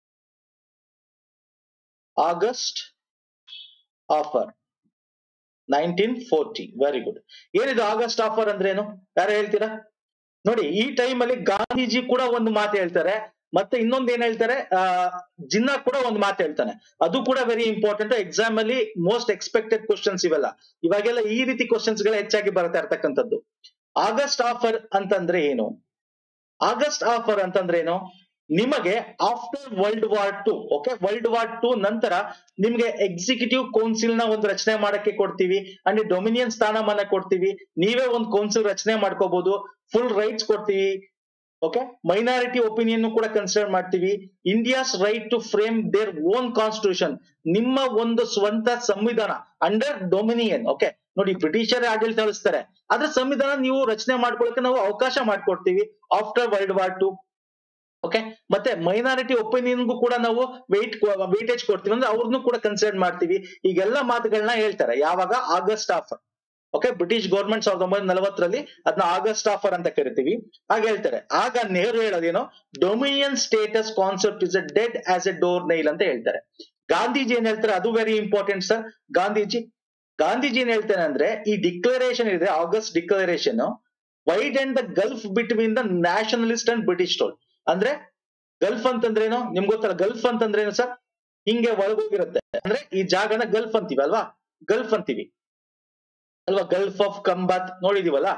Speaker 1: August offer nineteen forty very good ಏನಿದು ಆಗಸ್ಟ್ ಆಫರ್ ಅಂದ್ರೇನು ಯಾರು ಹೇಳ್ತೀರಾ ನೋಡಿ ಈ ಟೈಮ್ ಅಲ್ಲಿ ಗಾಂಧೀಜಿ ಕೂಡ ಒಂದು ಮಾತು ಹೇಳ್ತಾರೆ ಮತ್ತೆ ಇನ್ನೊಂದು ಏನ್ ಹೇಳ್ತಾರೆ ಆ ಜಿನ್ನಾ ಕೂಡ ಒಂದು ಮಾತು ಹೇಳ್ತಾನೆ ಅದು ಕೂಡ ವೆರಿ ಇಂಪಾರ್ಟೆಂಟ್ ಎಕ್ಸಾಮ್ ಅಲ್ಲಿ ಮೋಸ್ಟ್ ಎಕ್ಸ್ಪೆಕ್ಟೆಡ್ ಕ್ವಶನ್ಸ್ ಇವೆಲ್ಲ ಇವಾಗೆಲ್ಲ ಈ ರೀತಿ ಕ್ವಶನ್ಸ್ ಗಳ ಹೆಚ್ಚಾಗಿ ಬರ್ತಾ ಇರ್ತಕ್ಕಂಥದ್ದು ಆಗಸ್ಟ್ ಆಫರ್ ಅಂತಂದ್ರೆ ಏನು ಆಗಸ್ಟ್ ಆಫರ್ ಅಂತಂದ್ರೆ ಏನು ನಿಮಗೆ after world war two okay world war two ನಂತರ ನಿಮ್ಗೆ ಎಕ್ಸಿಕ್ಯೂಟಿವ್ ಕೌನ್ಸಿಲ್ ನ ಒಂದು ರಚನೆ ಮಾಡಕ್ಕೆ ಕೊಡ್ತೀವಿ ಅಂಡ್ ಡೊಮಿನಿಯನ್ ಸ್ಥಾನಮಾನ ಕೊಡ್ತೀವಿ ನೀವೇ ಒಂದು ಕೌನ್ಸಿಲ್ ರಚನೆ ಮಾಡ್ಕೋಬಹುದು ಫುಲ್ ರೈಟ್ಸ್ ಕೊಡ್ತೀವಿ ಓಕೆ ಮೈನಾರಿಟಿ ಒಪಿನಿಯನ್ ಕೂಡ ಕನ್ಸಿಡರ್ ಮಾಡ್ತೀವಿ India's right to frame their own constitution ನಿಮ್ಮ ಒಂದು ಸ್ವಂತ ಸಂವಿಧಾನ ಅಂಡರ್ ಡೊಮಿನಿಯನ್ ಓಕೆ ನೋಡಿ ಬ್ರಿಟಿಷರೇ ಆಡಳಿತ ನಡೆಸ್ತಾರೆ ಆದ್ರೆ ಸಂವಿಧಾನ ನೀವು ರಚನೆ ಮಾಡ್ಕೊಳ್ಳಕ್ಕೆ ನಾವು ಅವಕಾಶ ಮಾಡ್ಕೊಡ್ತೀವಿ after world war two okay ಮತ್ತೆ ಮೈನಾರಿಟಿ ಒಪಿನಿಯನ್ಗೂ ಕೂಡ ನಾವು ವೆಯ್ಟ್ ವೇಟೇಜ್ ಕೊಡ್ತೀವಿ ಅಂದ್ರೆ ಅವ್ರನ್ನು ಕೂಡ ಕನ್ಸಿಡರ್ ಮಾಡ್ತೀವಿ ಈಗೆಲ್ಲ ಮಾತುಗಳನ್ನ ಹೇಳ್ತಾರೆ ಯಾವಾಗ August offer okay British government ಸಾವಿರದ ಒಂಬೈನೂರ ನಲವತ್ತರಲ್ಲಿ ಅದನ್ನ ಆಗಸ್ಟ್ ಆಫರ್ ಅಂತ ಕರಿತೀವಿ ಹಾಗೆ ಹೇಳ್ತಾರೆ ಆಗ ನೆಹರು ಹೇಳೋದೇನು dominion status concept is a dead as a door nail ಅಂತ ಹೇಳ್ತಾರೆ ಗಾಂಧೀಜಿ ಏನ್ ಹೇಳ್ತಾರೆ ಅದು very important sir Gandhiji Gandhiji ಏನ್ ಹೇಳ್ತಾನೆ ಅಂದ್ರೆ ಈ ಡಿಕ್ಲರೇಷನ್ ಇದೆ August declaration widened the gulf between the nationalist and British toll ಅಂದ್ರೆ ಗಲ್ಫ್ ಅಂತಂದ್ರೇನು ನಿಮ್ಗೆ ಗೊತ್ತಲ್ಲ ಗಲ್ಫ್ ಅಂತಂದ್ರೇನು ಸರ್ ಹಿಂಗೆ ಒಳಗೋಗಿರುತ್ತೆ ಅಂದ್ರೆ ಈ ಜಾಗನ ಗಲ್ಫ್ ಅಂತೀವಿ ಅಲ್ವಾ ಗಲ್ಫ್ ಅಂತೀವಿ ಅಲ್ವಾ ಗಲ್ಫ್ ಆಫ್ ಕಂಬಾತ್ ನೋಡಿದೀವಲ್ಲ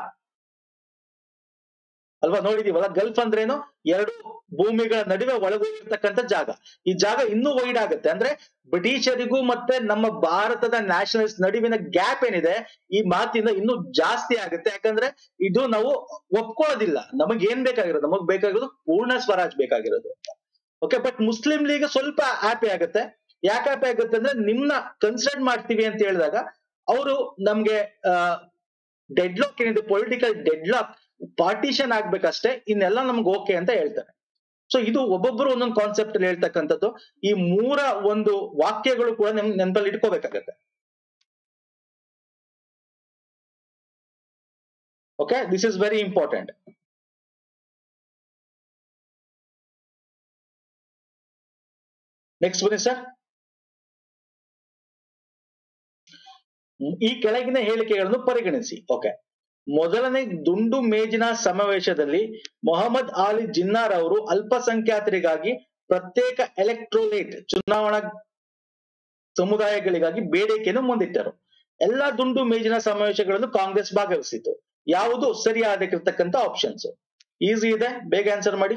Speaker 1: ಅಲ್ವಾ ನೋಡಿದೀವಲ್ಲ ಗಲ್ಫ್ ಅಂದ್ರೇನು ಎರಡು ಭೂಮಿಗಳ ನಡುವೆ ಒಳಗೋಗಿರ್ತಕ್ಕಂಥ ಜಾಗ ಈ ಜಾಗ ಇನ್ನೂ ವೈಡ್ ಆಗುತ್ತೆ ಅಂದ್ರೆ ಬ್ರಿಟಿಷರಿಗೂ ಮತ್ತೆ ನಮ್ಮ ಭಾರತದ ನ್ಯಾಷನಲಿಸ್ಟ್ ನಡುವಿನ ಗ್ಯಾಪ್ ಏನಿದೆ ಈ ಮಾತಿಂದ ಇನ್ನೂ ಜಾಸ್ತಿ ಆಗುತ್ತೆ ಯಾಕಂದ್ರೆ ಇದು ನಾವು ಒಪ್ಕೊಳ್ಳೋದಿಲ್ಲ ನಮಗ್ ಏನ್ ಬೇಕಾಗಿರೋದು ನಮಗ್ ಬೇಕಾಗಿರೋದು ಪೂರ್ಣ ಸ್ವರಾಜ್ ಬೇಕಾಗಿರೋದು ಓಕೆ ಬಟ್ ಮುಸ್ಲಿಂ ಲೀಗ್ ಸ್ವಲ್ಪ ಹ್ಯಾಪಿ ಆಗುತ್ತೆ ಯಾಕೆ ಹ್ಯಾಪಿ ಆಗುತ್ತೆ ಅಂದ್ರೆ ನಿಮ್ನ ಕನ್ಸಿಡರ್ ಮಾಡ್ತೀವಿ ಅಂತ ಹೇಳಿದಾಗ ಅವರು ನಮ್ಗೆ ಡೆಡ್ ಲಾಕ್ ಏನಿದೆ ಪೊಲಿಟಿಕಲ್ ಡೆಡ್ ಲಾಕ್ ಪಾರ್ಟಿಷನ್ ಆಗ್ಬೇಕಷ್ಟೇ ಇನ್ನೆಲ್ಲ ನಮ್ಗೆ ಓಕೆ ಅಂತ ಹೇಳ್ತಾರೆ ಸೊ ಇದು ಒಬ್ಬೊಬ್ರು ಒಂದೊಂದು ಕಾನ್ಸೆಪ್ಟ್ ಅಲ್ಲಿ ಹೇಳ್ತಕ್ಕಂಥದ್ದು ಈ ಮೂರ ಒಂದು ವಾಕ್ಯಗಳು ಕೂಡ ನಿಮ್ ನೆನಪಲ್ಲಿ ಇಟ್ಕೋಬೇಕಾಗತ್ತೆ okay this is very important next ಬನ್ನಿ ಸರ್ ಈ ಕೆಳಗಿನ ಹೇಳಿಕೆಗಳನ್ನು ಪರಿಗಣಿಸಿ ಓಕೆ ಮೊದಲನೇ ದುಂಡು ಮೇಜಿನ ಸಮಾವೇಶದಲ್ಲಿ ಮೊಹಮ್ಮದ್ ಅಲಿ ಜಿನ್ನಾರ್ ಅವರು ಅಲ್ಪಸಂಖ್ಯಾತರಿಗಾಗಿ ಪ್ರತ್ಯೇಕ ಎಲೆಕ್ಟ್ರೋಲೇಟ್ ಚುನಾವಣಾ ಸಮುದಾಯಗಳಿಗಾಗಿ ಬೇಡಿಕೆಯನ್ನು ಮುಂದಿಟ್ಟರು ಎಲ್ಲಾ ದುಂಡು ಮೇಜಿನ ಸಮಾವೇಶಗಳನ್ನು ಕಾಂಗ್ರೆಸ್ ಭಾಗವಹಿಸಿತು ಯಾವುದು ಸರಿಯಾದಕ್ಕಿರ್ತಕ್ಕಂಥ ಆಪ್ಷನ್ಸ್ ಈಸಿ ಇದೆ ಬೇಗ ಆನ್ಸರ್ ಮಾಡಿ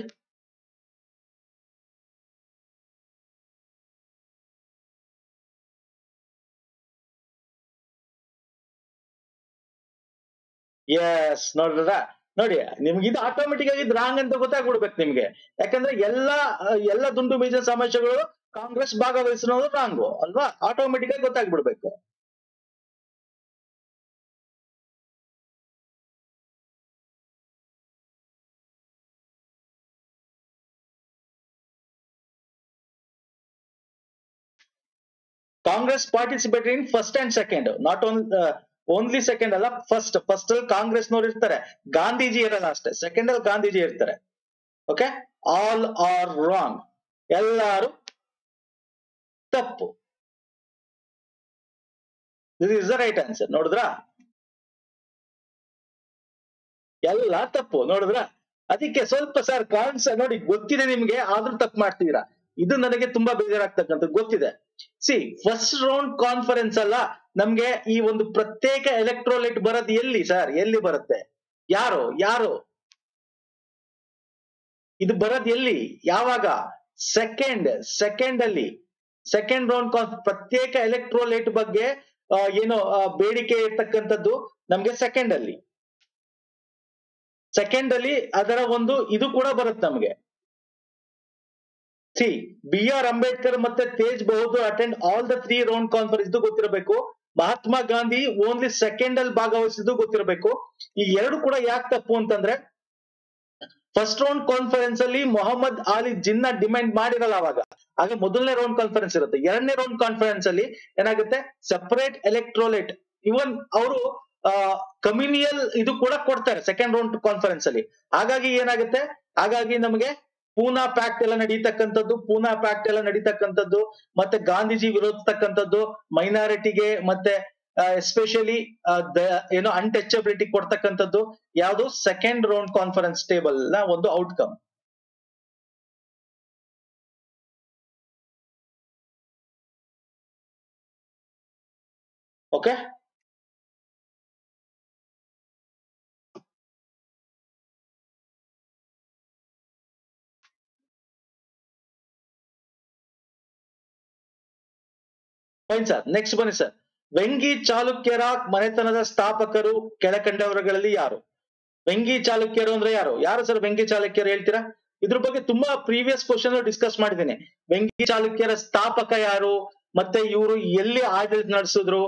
Speaker 1: ಎಸ್ ನೋಡ್ರ ನೋಡಿ ನಿಮ್ಗೆ ಇದು ಆಟೋಮೆಟಿಕ್ ಆಗಿ ರಾಂಗ್ ಅಂತ ಗೊತ್ತಾಗ್ಬಿಡ್ಬೇಕು ನಿಮ್ಗೆ ಯಾಕಂದ್ರೆ ಎಲ್ಲಾ ಎಲ್ಲ ದುಂಡು ಬೀಜ ಸಮಸ್ಯೆಗಳು ಕಾಂಗ್ರೆಸ್ ಭಾಗವಹಿಸಿರೋದು ರಾಂಗು ಅಲ್ವಾ ಆಟೋಮೆಟಿಕ್ ಆಗಿ ಗೊತ್ತಾಗ್ಬಿಡ್ಬೇಕು Congress participate in first and second not on only second ಅಲ್ಲ ಫಸ್ಟ್ ಫಸ್ಟ್ ಅಲ್ಲಿ ಕಾಂಗ್ರೆಸ್ನವ್ರು ಇರ್ತಾರೆ ಗಾಂಧೀಜಿ ಇರಲ್ಲ ಅಷ್ಟೇ ಸೆಕೆಂಡ್ ಅಲ್ಲಿ ಗಾಂಧೀಜಿ ಇರ್ತಾರೆ ಓಕೆ ಆಲ್ ಆರ್ ರಾಂಗ್ ಎಲ್ಲಾರು ತಪ್ಪು this is the right answer ನೋಡಿದ್ರಾ ಎಲ್ಲ ತಪ್ಪು ನೋಡಿದ್ರ ಅದಕ್ಕೆ ಸ್ವಲ್ಪ ಸರ್ ಕಾನ್ಸ ನೋಡಿ ಗೊತ್ತಿದೆ ನಿಮ್ಗೆ ಆದ್ರೂ ತಪ್ಪು ಮಾಡ್ತೀರಾ ಇದು ನನಗೆ ತುಂಬಾ ಬೇಜಾರಾಗ್ತಕ್ಕಂಥದ್ದು ಗೊತ್ತಿದೆ ಸಿ ಫಸ್ಟ್ ರೌಂಡ್ ಕಾನ್ಫರೆನ್ಸ್ ಅಲ್ಲ ನಮ್ಗೆ ಈ ಒಂದು ಪ್ರತ್ಯೇಕ ಎಲೆಕ್ಟ್ರೋಲೈಟ್ ಬರೋದು ಎಲ್ಲಿ ಸರ್ ಎಲ್ಲಿ ಬರುತ್ತೆ ಯಾರು ಯಾರು ಇದು ಬರೋದು ಎಲ್ಲಿ ಯಾವಾಗ ಸೆಕೆಂಡ್ ಸೆಕೆಂಡ್ ಅಲ್ಲಿ ಸೆಕೆಂಡ್ ರೌಂಡ್ ಪ್ರತ್ಯೇಕ ಎಲೆಕ್ಟ್ರೋಲೈಟ್ ಬಗ್ಗೆ ಆ, ಏನು ಆ, ಬೇಡಿಕೆ ಇರ್ತಕ್ಕಂಥದ್ದು ನಮ್ಗೆ ಸೆಕೆಂಡ್ ಅಲ್ಲಿ ಸೆಕೆಂಡ್ ಅಲ್ಲಿ ಅದರ ಒಂದು ಇದು ಕೂಡ ಬರುತ್ತೆ ನಮ್ಗೆ ಸಿ ಬಿ ಆರ್ ಅಂಬೇಡ್ಕರ್ ಮತ್ತೆ Tej Bahadur attend all the three round conference ಇದು ಗೊತ್ತಿರಬೇಕು ಮಹಾತ್ಮ ಗಾಂಧಿ ಓನ್ಲಿ ಸೆಕೆಂಡ್ ಅಲ್ಲಿ ಭಾಗವಹಿಸಿದ್ದು ಗೊತ್ತಿರಬೇಕು ಈ ಎರಡು ಕೂಡ ಯಾಕೆ ತಪ್ಪು ಅಂತಂದ್ರೆ ಫಸ್ಟ್ ರೌಂಡ್ ಕಾನ್ಫರೆನ್ಸ್ ಅಲ್ಲಿ ಮೊಹಮ್ಮದ್ ಅಲಿ ಜಿನ್ನ ಡಿಮ್ಯಾಂಡ್ ಮಾಡಿರಲ್ಲ ಅವಾಗ ಆಗ ಮೊದಲನೇ ರೌಂಡ್ ಕಾನ್ಫರೆನ್ಸ್ ಇರುತ್ತೆ ಎರಡನೇ ರೌಂಡ್ ಕಾನ್ಫರೆನ್ಸ್ ಅಲ್ಲಿ ಏನಾಗುತ್ತೆ ಸಪರೇಟ್ ಎಲೆಕ್ಟ್ರೋಲೈಟ್ ಇವನ್ ಅವರು ಕಮ್ಯುನಿಯಲ್ ಇದು ಕೂಡ ಕೊಡ್ತಾರೆ ಸೆಕೆಂಡ್ ರೌಂಡ್ ಕಾನ್ಫರೆನ್ಸ್ ಅಲ್ಲಿ ಹಾಗಾಗಿ ಏನಾಗುತ್ತೆ ಹಾಗಾಗಿ ನಮಗೆ ಪೂನಾ ಪ್ಯಾಕ್ಟ್ ಎಲ್ಲ ನಡೀತಕ್ಕಂಥದ್ದು ಪೂನಾ ಪ್ಯಾಕ್ಟ್ ಎಲ್ಲ ನಡೀತಕ್ಕಂಥದ್ದು ಮತ್ತೆ ಗಾಂಧೀಜಿ ವಿರೋಧಿಸ್ತಕ್ಕಂಥದ್ದು ಮೈನಾರಿಟಿಗೆ ಮತ್ತೆ ಎಸ್ಪೆಷಲಿ ಏನೋ ಅನ್ಟಚಬಿಲಿಟಿ ಕೊಡ್ತಕ್ಕಂಥದ್ದು ಯಾವುದು ಸೆಕೆಂಡ್ ರೌಂಡ್ ಕಾನ್ಫರೆನ್ಸ್ ಟೇಬಲ್ ನ ಒಂದು outcome okay fine sir next ಬನ್ನಿ ಸರ್ ವೆಂಗಿ ಚಾಲುಕ್ಯರ ಮನೆತನದ ಸ್ಥಾಪಕರು ಕೆಳಕಂಡವರುಗಳಲ್ಲಿ ಯಾರು ವೆಂಗಿ ಚಾಲುಕ್ಯರು ಅಂದ್ರೆ ಯಾರು ಯಾರು ಸರ್ ವೆಂಗಿ ಚಾಲುಕ್ಯರು ಹೇಳ್ತೀರಾ ಇದ್ರ ಬಗ್ಗೆ ತುಂಬಾ ಪ್ರೀವಿಯಸ್ ಕ್ವಶನ್ ಡಿಸ್ಕಸ್ ಮಾಡಿದ್ದೀನಿ ವೆಂಗಿ ಚಾಲುಕ್ಯರ ಸ್ಥಾಪಕ ಯಾರು ಮತ್ತೆ ಇವರು ಎಲ್ಲಿ ಆಡಳಿತ ನಡೆಸಿದ್ರು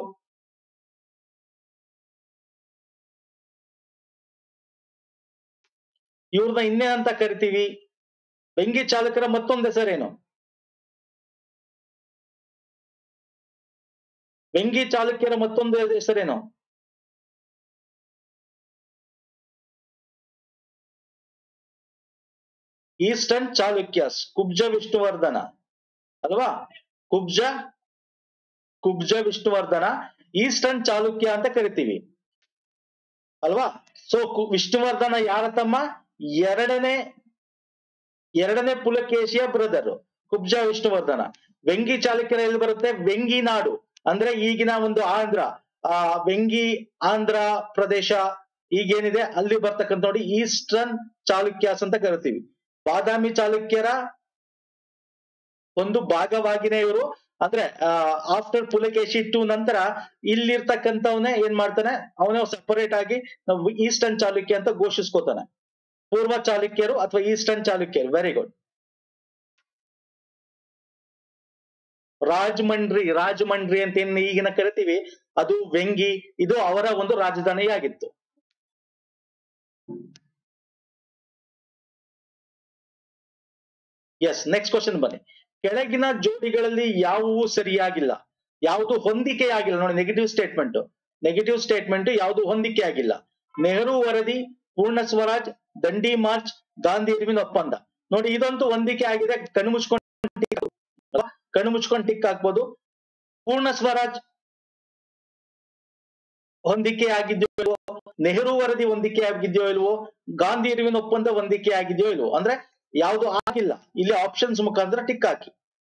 Speaker 1: ಇವ್ರನ್ನ ಇನ್ನೇನಂತ ಕರಿತೀವಿ ವೆಂಗಿ ಚಾಲುಕ್ಯರ ಮತ್ತೊಂದು ಹೆಸರೇನು ವೆಂಗಿ ಚಾಲುಕ್ಯರ ಮತ್ತೊಂದು ಹೆಸರೇನು ಈಸ್ಟರ್ನ್ ಚಾಲುಕ್ಯಸ್ ಕುಬ್ಜ ವಿಷ್ಣುವರ್ಧನ ಅಲ್ವಾ ಕುಬ್ಜ ಕುಬ್ಜ ವಿಷ್ಣುವರ್ಧನ ಈಸ್ಟರ್ನ್ ಚಾಲುಕ್ಯ ಅಂತ ಕರಿತೀವಿ ಅಲ್ವಾ ಸೊ ವಿಷ್ಣುವರ್ಧನ ಯಾರ ತಮ್ಮ ಎರಡನೇ ಎರಡನೇ ಪುಲಕೇಶಿಯ ಬ್ರದರ್ ಕುಬ್ಜ ವಿಷ್ಣುವರ್ಧನ ವೆಂಗಿ ಚಾಲುಕ್ಯರ ಎಲ್ಲಿ ಬರುತ್ತೆ ವೆಂಗಿ ನಾಡು ಅಂದ್ರೆ ಈಗಿನ ಒಂದು ಆಂಧ್ರ ಆ ವೆಂಗಿ ಆಂಧ್ರ ಪ್ರದೇಶ ಈಗೇನಿದೆ ಅಲ್ಲಿ ಬರ್ತಕ್ಕಂಥ ನೋಡಿ ಈಸ್ಟರ್ನ್ ಚಾಲುಕ್ಯಾಸ್ ಅಂತ ಕರಿತೀವಿ ಬಾದಾಮಿ ಚಾಲುಕ್ಯರ ಒಂದು ಭಾಗವಾಗಿನೇ ಇವರು ಅಂದ್ರೆ ಆಫ್ಟರ್ ಪುಲಕೇಶಿ ಟು ನಂತರ ಇಲ್ಲಿರ್ತಕ್ಕಂಥವನೇ ಏನ್ ಮಾಡ್ತಾನೆ ಅವನೇ ಸಪರೇಟ್ ಆಗಿ ನಾವು ಈಸ್ಟರ್ನ್ ಚಾಲುಕ್ಯ ಅಂತ ಘೋಷಿಸ್ಕೋತಾನೆ ಪೂರ್ವ ಚಾಲುಕ್ಯರು ಅಥವಾ ಈಸ್ಟರ್ನ್ ಚಾಲುಕ್ಯರು ವೆರಿ ಗುಡ್ ರಾಜಮಂಡ್ರಿ ರಾಜಮಂಡ್ರಿ ಅಂತ ಏನ್ ಈಗಿನ ಕರಿತೀವಿ ಅದು ವೆಂಗಿ ಇದು ಅವರ ಒಂದು ರಾಜಧಾನಿಯಾಗಿತ್ತು ಎಸ್ ನೆಕ್ಸ್ಟ್ ಕ್ವಶನ್ ಬನ್ನಿ ಕೆಳಗಿನ ಜೋಡಿಗಳಲ್ಲಿ ಯಾವುವು ಸರಿಯಾಗಿಲ್ಲ ಯಾವುದು ಹೊಂದಿಕೆ ಆಗಿಲ್ಲ ನೋಡಿ ನೆಗೆಟಿವ್ ಸ್ಟೇಟ್ಮೆಂಟ್ ನೆಗೆಟಿವ್ ಸ್ಟೇಟ್ಮೆಂಟ್ ಯಾವುದು ಹೊಂದಿಕೆ ಆಗಿಲ್ಲ ನೆಹರು ವರದಿ ಪೂರ್ಣ ಸ್ವರಾಜ್ ದಂಡಿ ಮಾರ್ಚ್ ಗಾಂಧಿ ಇರ್ವಿನ್ ಒಪ್ಪಂದ ನೋಡಿ ಇದಂತೂ ಹೊಂದಿಕೆ ಆಗಿದೆ ಕಣ್ಣು ಮುಚ್ಕೊಂಡು ಕಣ್ಣು ಮುಚ್ಕೊಂಡು ಟಿಕ್ ಹಾಕ್ಬೋದು ಪೂರ್ಣ ಸ್ವರಾಜ್ ಹೊಂದಿಕೆ ಆಗಿದ್ಯೋ ಇಲ್ವೋ ನೆಹರು ವರದಿ ಹೊಂದಿಕೆ ಆಗಿದ್ಯೋ ಇಲ್ವೋ ಗಾಂಧಿ ಇರುವಿನ ಒಪ್ಪಂದ ಹೊಂದಿಕೆ ಆಗಿದೆಯೋ ಇಲ್ವೋ ಅಂದ್ರೆ ಯಾವುದು ಆಗಿಲ್ಲ ಇಲ್ಲಿ ಆಪ್ಷನ್ಸ್ ಮುಖಾಂತರ ಟಿಕ್ ಹಾಕಿ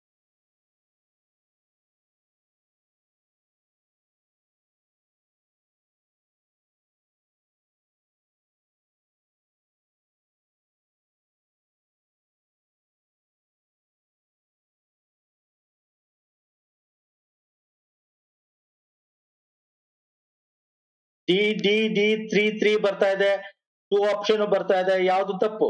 Speaker 1: D D D three three ಬರ್ತಾ ಇದೆ ಟೂ ಆಪ್ಷನ್ ಬರ್ತಾ ಇದೆ ಯಾವ್ದು ತಪ್ಪು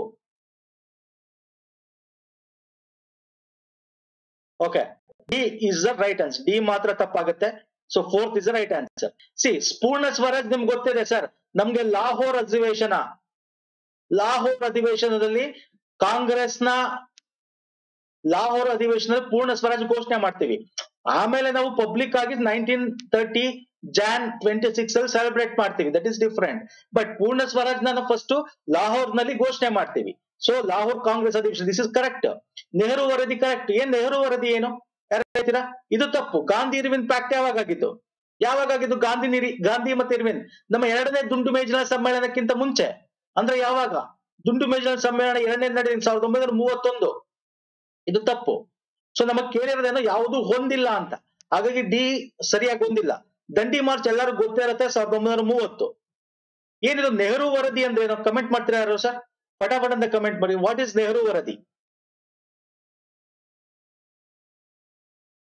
Speaker 1: okay D is the right answer D ಮಾತ್ರ ತಪ್ಪಾಗುತ್ತೆ so fourth is the right answer see Purna Swaraj ನಿಮ್ಗೆ ಗೊತ್ತಿದೆ ಸರ್ ನಮ್ಗೆ ಲಾಹೋರ್ ಅಧಿವೇಶನ ಲಾಹೋರ್ ಅಧಿವೇಶನದಲ್ಲಿ ಕಾಂಗ್ರೆಸ್ನ ಲಾಹೋರ್ ಅಧಿವೇಶನದಲ್ಲಿ ಪೂರ್ಣ ಸ್ವರಾಜ್ ಘೋಷಣೆ ಮಾಡ್ತೀವಿ ಆಮೇಲೆ ನಾವು ಪಬ್ಲಿಕ್ ಆಗಿ nineteen thirty Jan twenty six ಅಲ್ಲಿ ಸೆಲೆಬ್ರೇಟ್ ಮಾಡ್ತೀವಿ that is different but Purna Swaraj ನಾನು ಫಸ್ಟ್ ಲಾಹೋರ್ ನಲ್ಲಿ ಘೋಷಣೆ ಮಾಡ್ತೀವಿ ಸೊ ಲಾಹೋರ್ ಕಾಂಗ್ರೆಸ್ ಅಧಿವೇಶನ ದಿಸ್ ಇಸ್ ಕರೆಕ್ಟ್ ನೆಹರು ವರದಿ ಕರೆಕ್ಟ್ ಏನ್ ನೆಹರು ವರದಿ ಏನು ಯಾರು ಹೇಳ್ತೀರಾ ಇದು ತಪ್ಪು ಗಾಂಧಿ ಇರ್ವಿನ್ ಪ್ಯಾಕ್ಟ್ ಯಾವಾಗ ಆಗಿದ್ದು ಯಾವಾಗ ಆಗಿದ್ದು ಗಾಂಧಿ ನಿರಿ ಗಾಂಧಿ ಮತ್ತೆ ಇರ್ವಿನ್ ನಮ್ಮ ಎರಡನೇ ದುಂಡು ಮೇಜಿನ ಸಮ್ಮೇಳನಕ್ಕಿಂತ ಮುಂಚೆ ಅಂದ್ರೆ ಯಾವಾಗ ದುಂಡು ಮೇಜಿನ ಸಮ್ಮೇಳನ ಎರಡನೇ ನಡೆದ ಸಾವಿರದ ಒಂಬೈನೂರ ಮೂವತ್ತೊಂದು ಇದು ತಪ್ಪು ಸೊ ನಮಗ್ ಕೇಳಿರೋದೇನೋ ಯಾವುದು ಹೊಂದಿಲ್ಲ ಅಂತ ಹಾಗಾಗಿ ಡಿ ಸರಿಯಾಗಿ ಹೊಂದಿಲ್ಲ ದಂಡಿ ಮಾರ್ಚ್ ಎಲ್ಲರಿಗೂ ಗೊತ್ತೇ ಇರುತ್ತೆ ಸಾವಿರದ ಒಂಬೈನೂರ ಮೂವತ್ತು ಏನಿದು ನೆಹರು ವರದಿ ಅಂದ್ರೆ ಏನೋ ಕಮೆಂಟ್ ಮಾಡ್ತೀರಾ ಯಾರು ಸರ್ ಪಟಾಪಟ್ ಅಂತ ಕಮೆಂಟ್ ಮಾಡಿ ವಾಟ್ ಇಸ್ ನೆಹರು ವರದಿ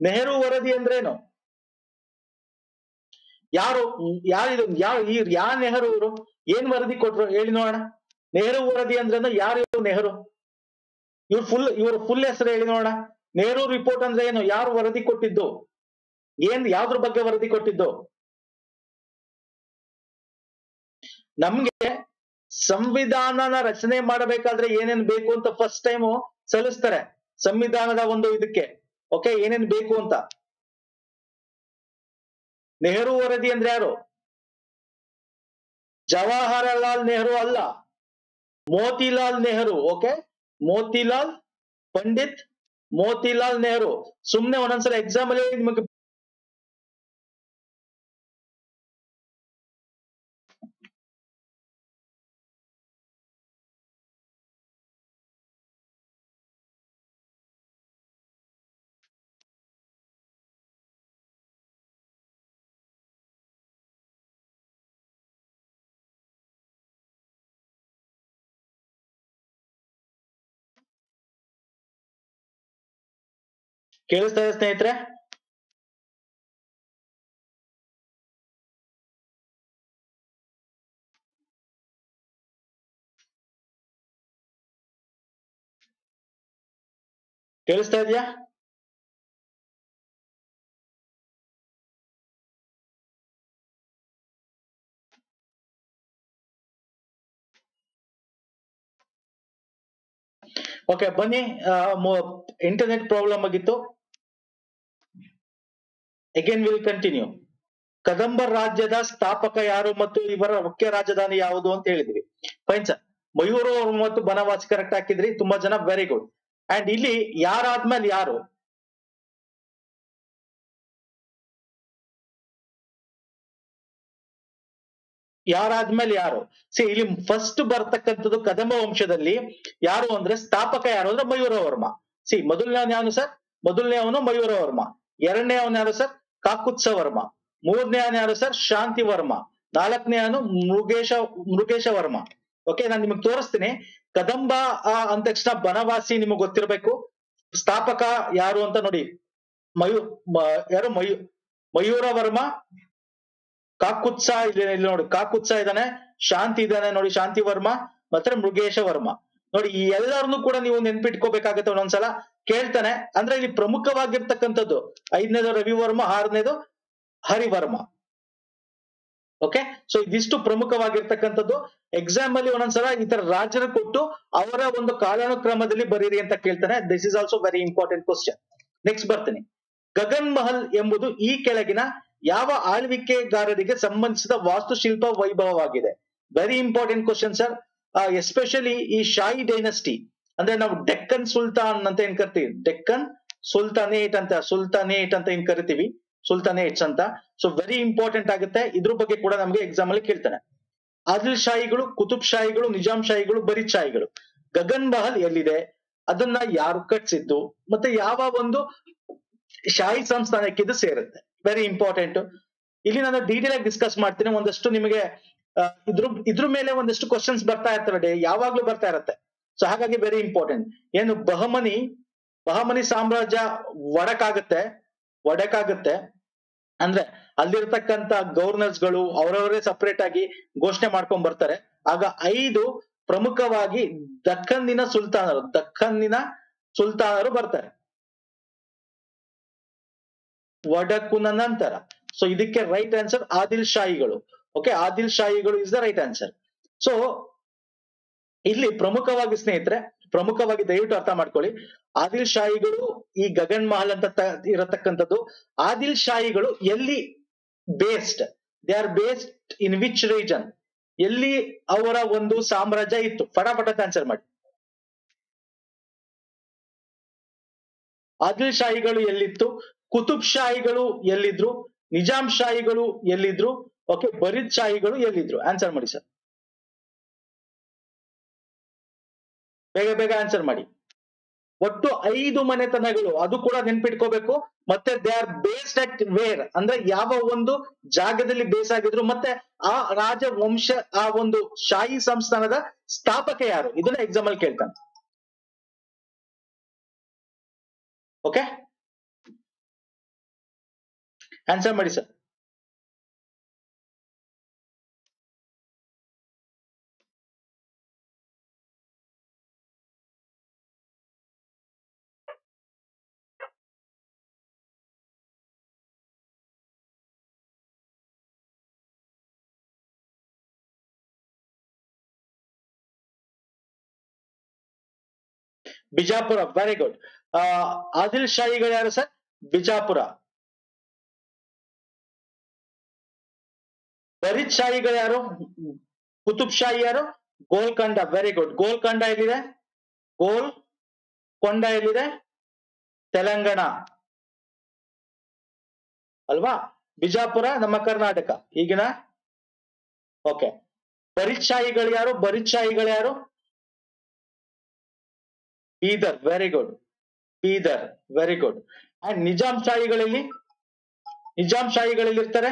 Speaker 1: ನೆಹರು ವರದಿ ಅಂದ್ರೇನು ಯಾರು ಯಾರಿದು ಯಾವ ಈ ಯಾ ನೆಹರು ಇವರು ಏನ್ ವರದಿ ಕೊಟ್ರು ಹೇಳಿ ನೋಡೋಣ ನೆಹರು ವರದಿ ಅಂದ್ರೆ ಯಾರು ಇವ್ರು ನೆಹರು ಇವ್ರ ಫುಲ್ ಇವ್ರ ಫುಲ್ ಹೆಸರು ಹೇಳಿ ನೋಡೋಣ ನೆಹರು ರಿಪೋರ್ಟ್ ಅಂದ್ರೆ ಏನು ಯಾರು ವರದಿ ಕೊಟ್ಟಿದ್ದು ಏನ್ ಯಾವ್ದ್ರ ಬಗ್ಗೆ ವರದಿ ಕೊಟ್ಟಿದ್ದು ನಮ್ಗೆ ಸಂವಿಧಾನನ ರಚನೆ ಮಾಡಬೇಕಾದ್ರೆ ಏನೇನ್ ಬೇಕು ಅಂತ ಫಸ್ಟ್ ಟೈಮು ಸಲ್ಲಿಸ್ತಾರೆ ಸಂವಿಧಾನದ ಒಂದು ಇದಕ್ಕೆ ಓಕೆ ಏನೇನ್ ಬೇಕು ಅಂತ ನೆಹರು ವರದಿ ಅಂದ್ರೆ ಯಾರು ಜವಾಹರಲಾಲ್ ನೆಹರು ಅಲ್ಲ ಮೋತಿಲಾಲ್ ನೆಹರು ಓಕೆ ಮೋತಿಲಾಲ್ ಪಂಡಿತ್ ಮೋತಿಲಾಲ್ ನೆಹರು ಸುಮ್ನೆ ಒಂದೊಂದ್ಸಲ ಎಕ್ಸಾಮ್ ಅಲ್ಲಿ ನಿಮಗೆ ಕೇಳಿಸ್ತಾ ಇದೆ ಸ್ನೇಹಿತರೆ ಕೇಳಿಸ್ತಾ ಇದೆಯಾ ಓಕೆ ಬನ್ನಿ ಇಂಟರ್ನೆಟ್ ಪ್ರಾಬ್ಲಮ್ ಆಗಿತ್ತು ಅಗೇನ್ ವಿಲ್ ಕಂಟಿನ್ಯೂ ಕದಂಬ ರಾಜ್ಯದ ಸ್ಥಾಪಕ ಯಾರು ಮತ್ತು ಇವರ ಮುಖ್ಯ ರಾಜಧಾನಿ ಯಾವುದು ಅಂತ ಹೇಳಿದ್ವಿ ಫೈನ್ ಸರ್ ಮಯೂರ ಮತ್ತು ಬನವಾಸಿ ಕರೆಕ್ಟ್ ಹಾಕಿದ್ರಿ ತುಂಬಾ ಜನ ವೆರಿ ಗುಡ್ ಅಂಡ್ ಇಲ್ಲಿ ಯಾರಾದ್ಮೇಲೆ ಯಾರು ಯಾರಾದ್ಮೇಲೆ ಯಾರು ಸಿ ಇಲ್ಲಿ ಫಸ್ಟ್ ಬರ್ತಕ್ಕಂಥದ್ದು ಕದಂಬ ವಂಶದಲ್ಲಿ ಯಾರು ಅಂದ್ರೆ ಸ್ಥಾಪಕ ಯಾರು ಅಂದ್ರೆ ಮಯೂರ ವರ್ಮ ಸಿ ಮೊದಲನೇ ಅವನು ಸರ್ ಮೊದಲನೇ ಅವನು ಮಯೂರ ವರ್ಮ ಎರಡನೇ ಅವನು ಯಾರು ಸರ್ ಕಾಕುತ್ಸ ವರ್ಮ ಮೂರನೇ ಅವನು ಯಾರು ಸರ್ ಶಾಂತಿ ವರ್ಮ ನಾಲ್ಕನೇ ಅವನು ಮೃಗೇಶ ಮೃಗೇಶ ವರ್ಮ ಓಕೆ ನಾನು ನಿಮಗೆ ತೋರಿಸ್ತೀನಿ ಕದಂಬ ಆ ಅಂದ ತಕ್ಷಣ ಬನವಾಸಿ ನಿಮಗೆ ಗೊತ್ತಿರಬೇಕು ಸ್ಥಾಪಕ ಯಾರು ಅಂತ ನೋಡಿ ಮಯೂ ಮ- ಯಾರು ಮಯೂ ಮಯೂರ ವರ್ಮ ಕಾಕುತ್ಸ ಇಲ್ಲಿ ಇಲ್ಲಿ ನೋಡಿ ಕಾಕುತ್ಸ ಇದ್ದಾನೆ ಶಾಂತಿ ಇದ್ದಾನೆ ನೋಡಿ ಶಾಂತಿ ವರ್ಮ ಮತ್ತೆ ಮೃಗೇಶ ವರ್ಮ ನೋಡಿ ಈ ಎಲ್ಲರನ್ನು ಕೂಡ ನೀವು ನೆನ್ಪಿಟ್ಕೋಬೇಕಾಗತ್ತೆ ಒಂದೊಂದ್ಸಲ ಕೇಳ್ತಾನೆ ಅಂದ್ರೆ ಇಲ್ಲಿ ಪ್ರಮುಖವಾಗಿರ್ತಕ್ಕಂಥದ್ದು ಐದನೇದು ರವಿವರ್ಮ ಆರನೇದು ಹರಿವರ್ಮ ಓಕೆ ಸೊ ಇದಿಷ್ಟು ಪ್ರಮುಖವಾಗಿರ್ತಕ್ಕಂಥದ್ದು ಎಕ್ಸಾಮ್ ಅಲ್ಲಿ ಒಂದೊಂದ್ಸಲ ಈ ತರ ರಾಜರು ಕೊಟ್ಟು ಅವರ ಒಂದು ಕಾಲಾನುಕ್ರಮದಲ್ಲಿ ಬರೀರಿ ಅಂತ ಕೇಳ್ತಾನೆ this is also very important question next ಬರ್ತೀನಿ ಗಗನ್ ಮಹಲ್ ಎಂಬುದು ಈ ಕೆಳಗಿನ ಯಾವ ಆಳ್ವಿಕೆಗಾರರಿಗೆ ಸಂಬಂಧಿಸಿದ ವಾಸ್ತುಶಿಲ್ಪ ವೈಭವವಾಗಿದೆ very important question sir especially ಈ ಶಾಹಿ ಡೈನಸ್ಟಿ ಅಂದ್ರೆ ನಾವು ಡೆಕ್ಕನ್ ಸುಲ್ತಾನ್ ಅಂತ ಏನ್ ಕರಿತೀವಿ ಡೆಕ್ಕನ್ ಸುಲ್ತಾನೇಟ್ ಅಂತ ಸುಲ್ತಾನೇಟ್ ಅಂತ ಏನ್ ಕರಿತೀವಿ ಸುಲ್ತಾನೇಟ್ಸ್ ಅಂತ ಸೊ ವೆರಿ ಇಂಪಾರ್ಟೆಂಟ್ ಆಗುತ್ತೆ ಇದ್ರ ಬಗ್ಗೆ ಕೂಡ ನಮಗೆ ಎಕ್ಸಾಮ್ ಅಲ್ಲಿ ಕೇಳ್ತಾನೆ ಆದಿಲ್ ಶಾಹಿಗಳು ಕುತುಬ್ ಶಾಹಿಗಳು ನಿಜಾಂ ಶಾಹಿಗಳು ಬರೀದ್ ಶಾಹಿಗಳು ಗಗನ್ ಮಹಲ್ ಎಲ್ಲಿದೆ ಅದನ್ನ ಯಾರು ಕಟ್ಸಿದ್ದು ಮತ್ತೆ ಯಾವ ಒಂದು ಶಾಹಿ ಸಂಸ್ಥಾನಕ್ಕೆ ಇದು ಸೇರುತ್ತೆ ವೆರಿ ಇಂಪಾರ್ಟೆಂಟ್ ಇಲ್ಲಿ ನಾನು ಡೀಟೇಲ್ ಆಗಿ ಡಿಸ್ಕಸ್ ಮಾಡ್ತೀನಿ ಒಂದಷ್ಟು ನಿಮಗೆ ಆ, ಇದ್ರ ಇದ್ರ ಮೇಲೆ ಒಂದಷ್ಟು ಕ್ವಶನ್ಸ್ ಬರ್ತಾ ಇರ್ತವೆ ಡೇ ಯಾವಾಗ್ಲೂ ಬರ್ತಾ ಇರುತ್ತೆ ಸೊ ಹಾಗಾಗಿ ವೆರಿ ಇಂಪಾರ್ಟೆಂಟ್ ಏನು ಬಹಮನಿ ಬಹಮನಿ ಸಾಮ್ರಾಜ್ಯ ಒಡಕಾಗುತ್ತೆ ಒಡಕಾಗುತ್ತೆ ಅಂದ್ರೆ ಅಲ್ಲಿರ್ತಕ್ಕಂತ ಗವರ್ನರ್ಸ್ ಗಳು ಅವರವರೇ ಸಪರೇಟ್ ಆಗಿ ಘೋಷಣೆ ಮಾಡ್ಕೊಂಡ್ ಬರ್ತಾರೆ ಆಗ ಐದು ಪ್ರಮುಖವಾಗಿ ದಕ್ಕನ್ನಿನ ಸುಲ್ತಾನರು ದಕ್ಕನ್ನಿನ ಸುಲ್ತಾನರು ಬರ್ತಾರೆ ಒಡಕುನ ನಂತರ ಸೊ ಇದಕ್ಕೆ ರೈಟ್ ಆನ್ಸರ್ ಆದಿಲ್ ಶಾಹಿಗಳು ಓಕೆ ಆದಿಲ್ ಶಾಹಿಗಳು is the right answer so ಇಲ್ಲಿ ಪ್ರಮುಖವಾಗಿ ಸ್ನೇಹಿತರೆ ಪ್ರಮುಖವಾಗಿ ದಯವಿಟ್ಟು ಅರ್ಥ ಮಾಡ್ಕೊಳ್ಳಿ ಆದಿಲ್ ಶಾಹಿಗಳು ಈ ಗಗನ್ ಮಹಲ್ ಅಂತ ತ- ಇರತಕ್ಕಂಥದ್ದು ಆದಿಲ್ ಶಾಹಿಗಳು ಎಲ್ಲಿ based they are based in which region ಎಲ್ಲಿ ಅವರ ಒಂದು ಸಾಮ್ರಾಜ್ಯ ಇತ್ತು ಫಟಾಫಟ ಆನ್ಸರ್ ಮಾಡಿ ಆದಿಲ್ ಶಾಹಿಗಳು ಎಲ್ಲಿತ್ತು ಕುತುಬ್ ಶಾಹಿಗಳು ಎಲ್ಲಿದ್ರು ನಿಜಾಂ ಶಾಹಿಗಳು ಎಲ್ಲಿದ್ರು ಓಕೆ ಬರೀದ್ ಶಾಹಿಗಳು ಎಲ್ಲಿದ್ರು ಆನ್ಸರ್ ಮಾಡಿ ಸರ್ ಬೇಗ ಬೇಗ ಆನ್ಸರ್ ಮಾಡಿ ಒಟ್ಟು ಐದು ಮನೆತನಗಳು ಅದು ಕೂಡ ನೆನ್ಪಿಟ್ಕೋಬೇಕು ಮತ್ತೆ they are based at where ಅಂದ್ರೆ ಯಾವ ಒಂದು ಜಾಗದಲ್ಲಿ ಬೇಸ್ ಆಗಿದ್ರು ಮತ್ತೆ ಆ ರಾಜ ವಂಶ ಆ ಒಂದು ಶಾಹಿ ಸಂಸ್ಥಾನದ ಸ್ಥಾಪಕ ಯಾರು ಇದನ್ನ ಎಕ್ಸಾಮ್ ಅಲ್ಲಿ ಕೇಳ್ತಾನೆ ಓಕೆ ಆನ್ಸರ್ ಮಾಡಿ sir Bijapur very good Adil ಶಾಹಿಗಳು ಯಾರು ಸರ್ ಬಿಜಾಪುರ ಬರಿದ್ ಶಾಹಿಗಳು ಯಾರು ಕುತುಬ್ ಶಾಹಿ ಯಾರು ಗೋಲ್ಕಂಡ ವೆರಿ ಗುಡ್ ಗೋಲ್ಕಂಡ ಎಲ್ಲಿದೆ ಗೋಲ್ ಕೊಂಡ ಎಲ್ಲಿದೆ ತೆಲಂಗಾಣ ಅಲ್ವಾ ಬಿಜಾಪುರ ನಮ್ಮ ಕರ್ನಾಟಕ ಈಗಿನ ಓಕೆ ಬರಿದ್ ಶಾಹಿಗಳು ಯಾರು ಬರಿದ್ ಶಾಹಿಗಳು ಯಾರು Bidar very good Bidar very good and Nizam ಶಾಹಿಗಳಲ್ಲಿ ನಿಜಾಂ ಶಾಹಿಗಳಲ್ಲಿ ಇರ್ತಾರೆ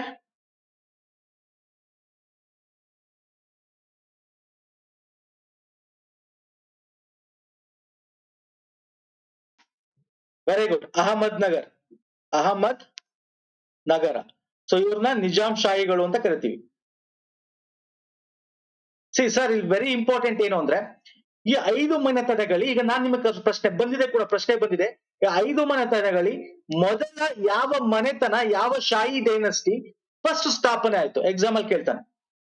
Speaker 1: very good Ahmednagar Ahmednagar so ಇವ್ರನ್ನ ನಿಜಾಂ ಶಾಹಿಗಳು ಅಂತ ಕರಿತೀವಿ ಸಿ ಸರ್ ಇಲ್ಲಿ ವೆರಿ ಇಂಪಾರ್ಟೆಂಟ್ ಏನು ಅಂದ್ರೆ ಈ ಐದು ಮನೆತನಗಳು ಈಗ ನಾನ್ ನಿಮಗೆ ಪ್ರಶ್ನೆ ಬಂದಿದೆ ಕೂಡ ಪ್ರಶ್ನೆ ಬಂದಿದೆ ಈ ಐದು ಮನೆತನಗಳಿ ಮೊದಲ ಯಾವ ಮನೆತನ ಯಾವ ಶಾಹಿ ಡೈನಸ್ಟಿ ಫಸ್ಟ್ ಸ್ಥಾಪನೆ ಆಯ್ತು ಎಕ್ಸಾಮ್ ಅಲ್ಲಿ ಕೇಳ್ತಾನೆ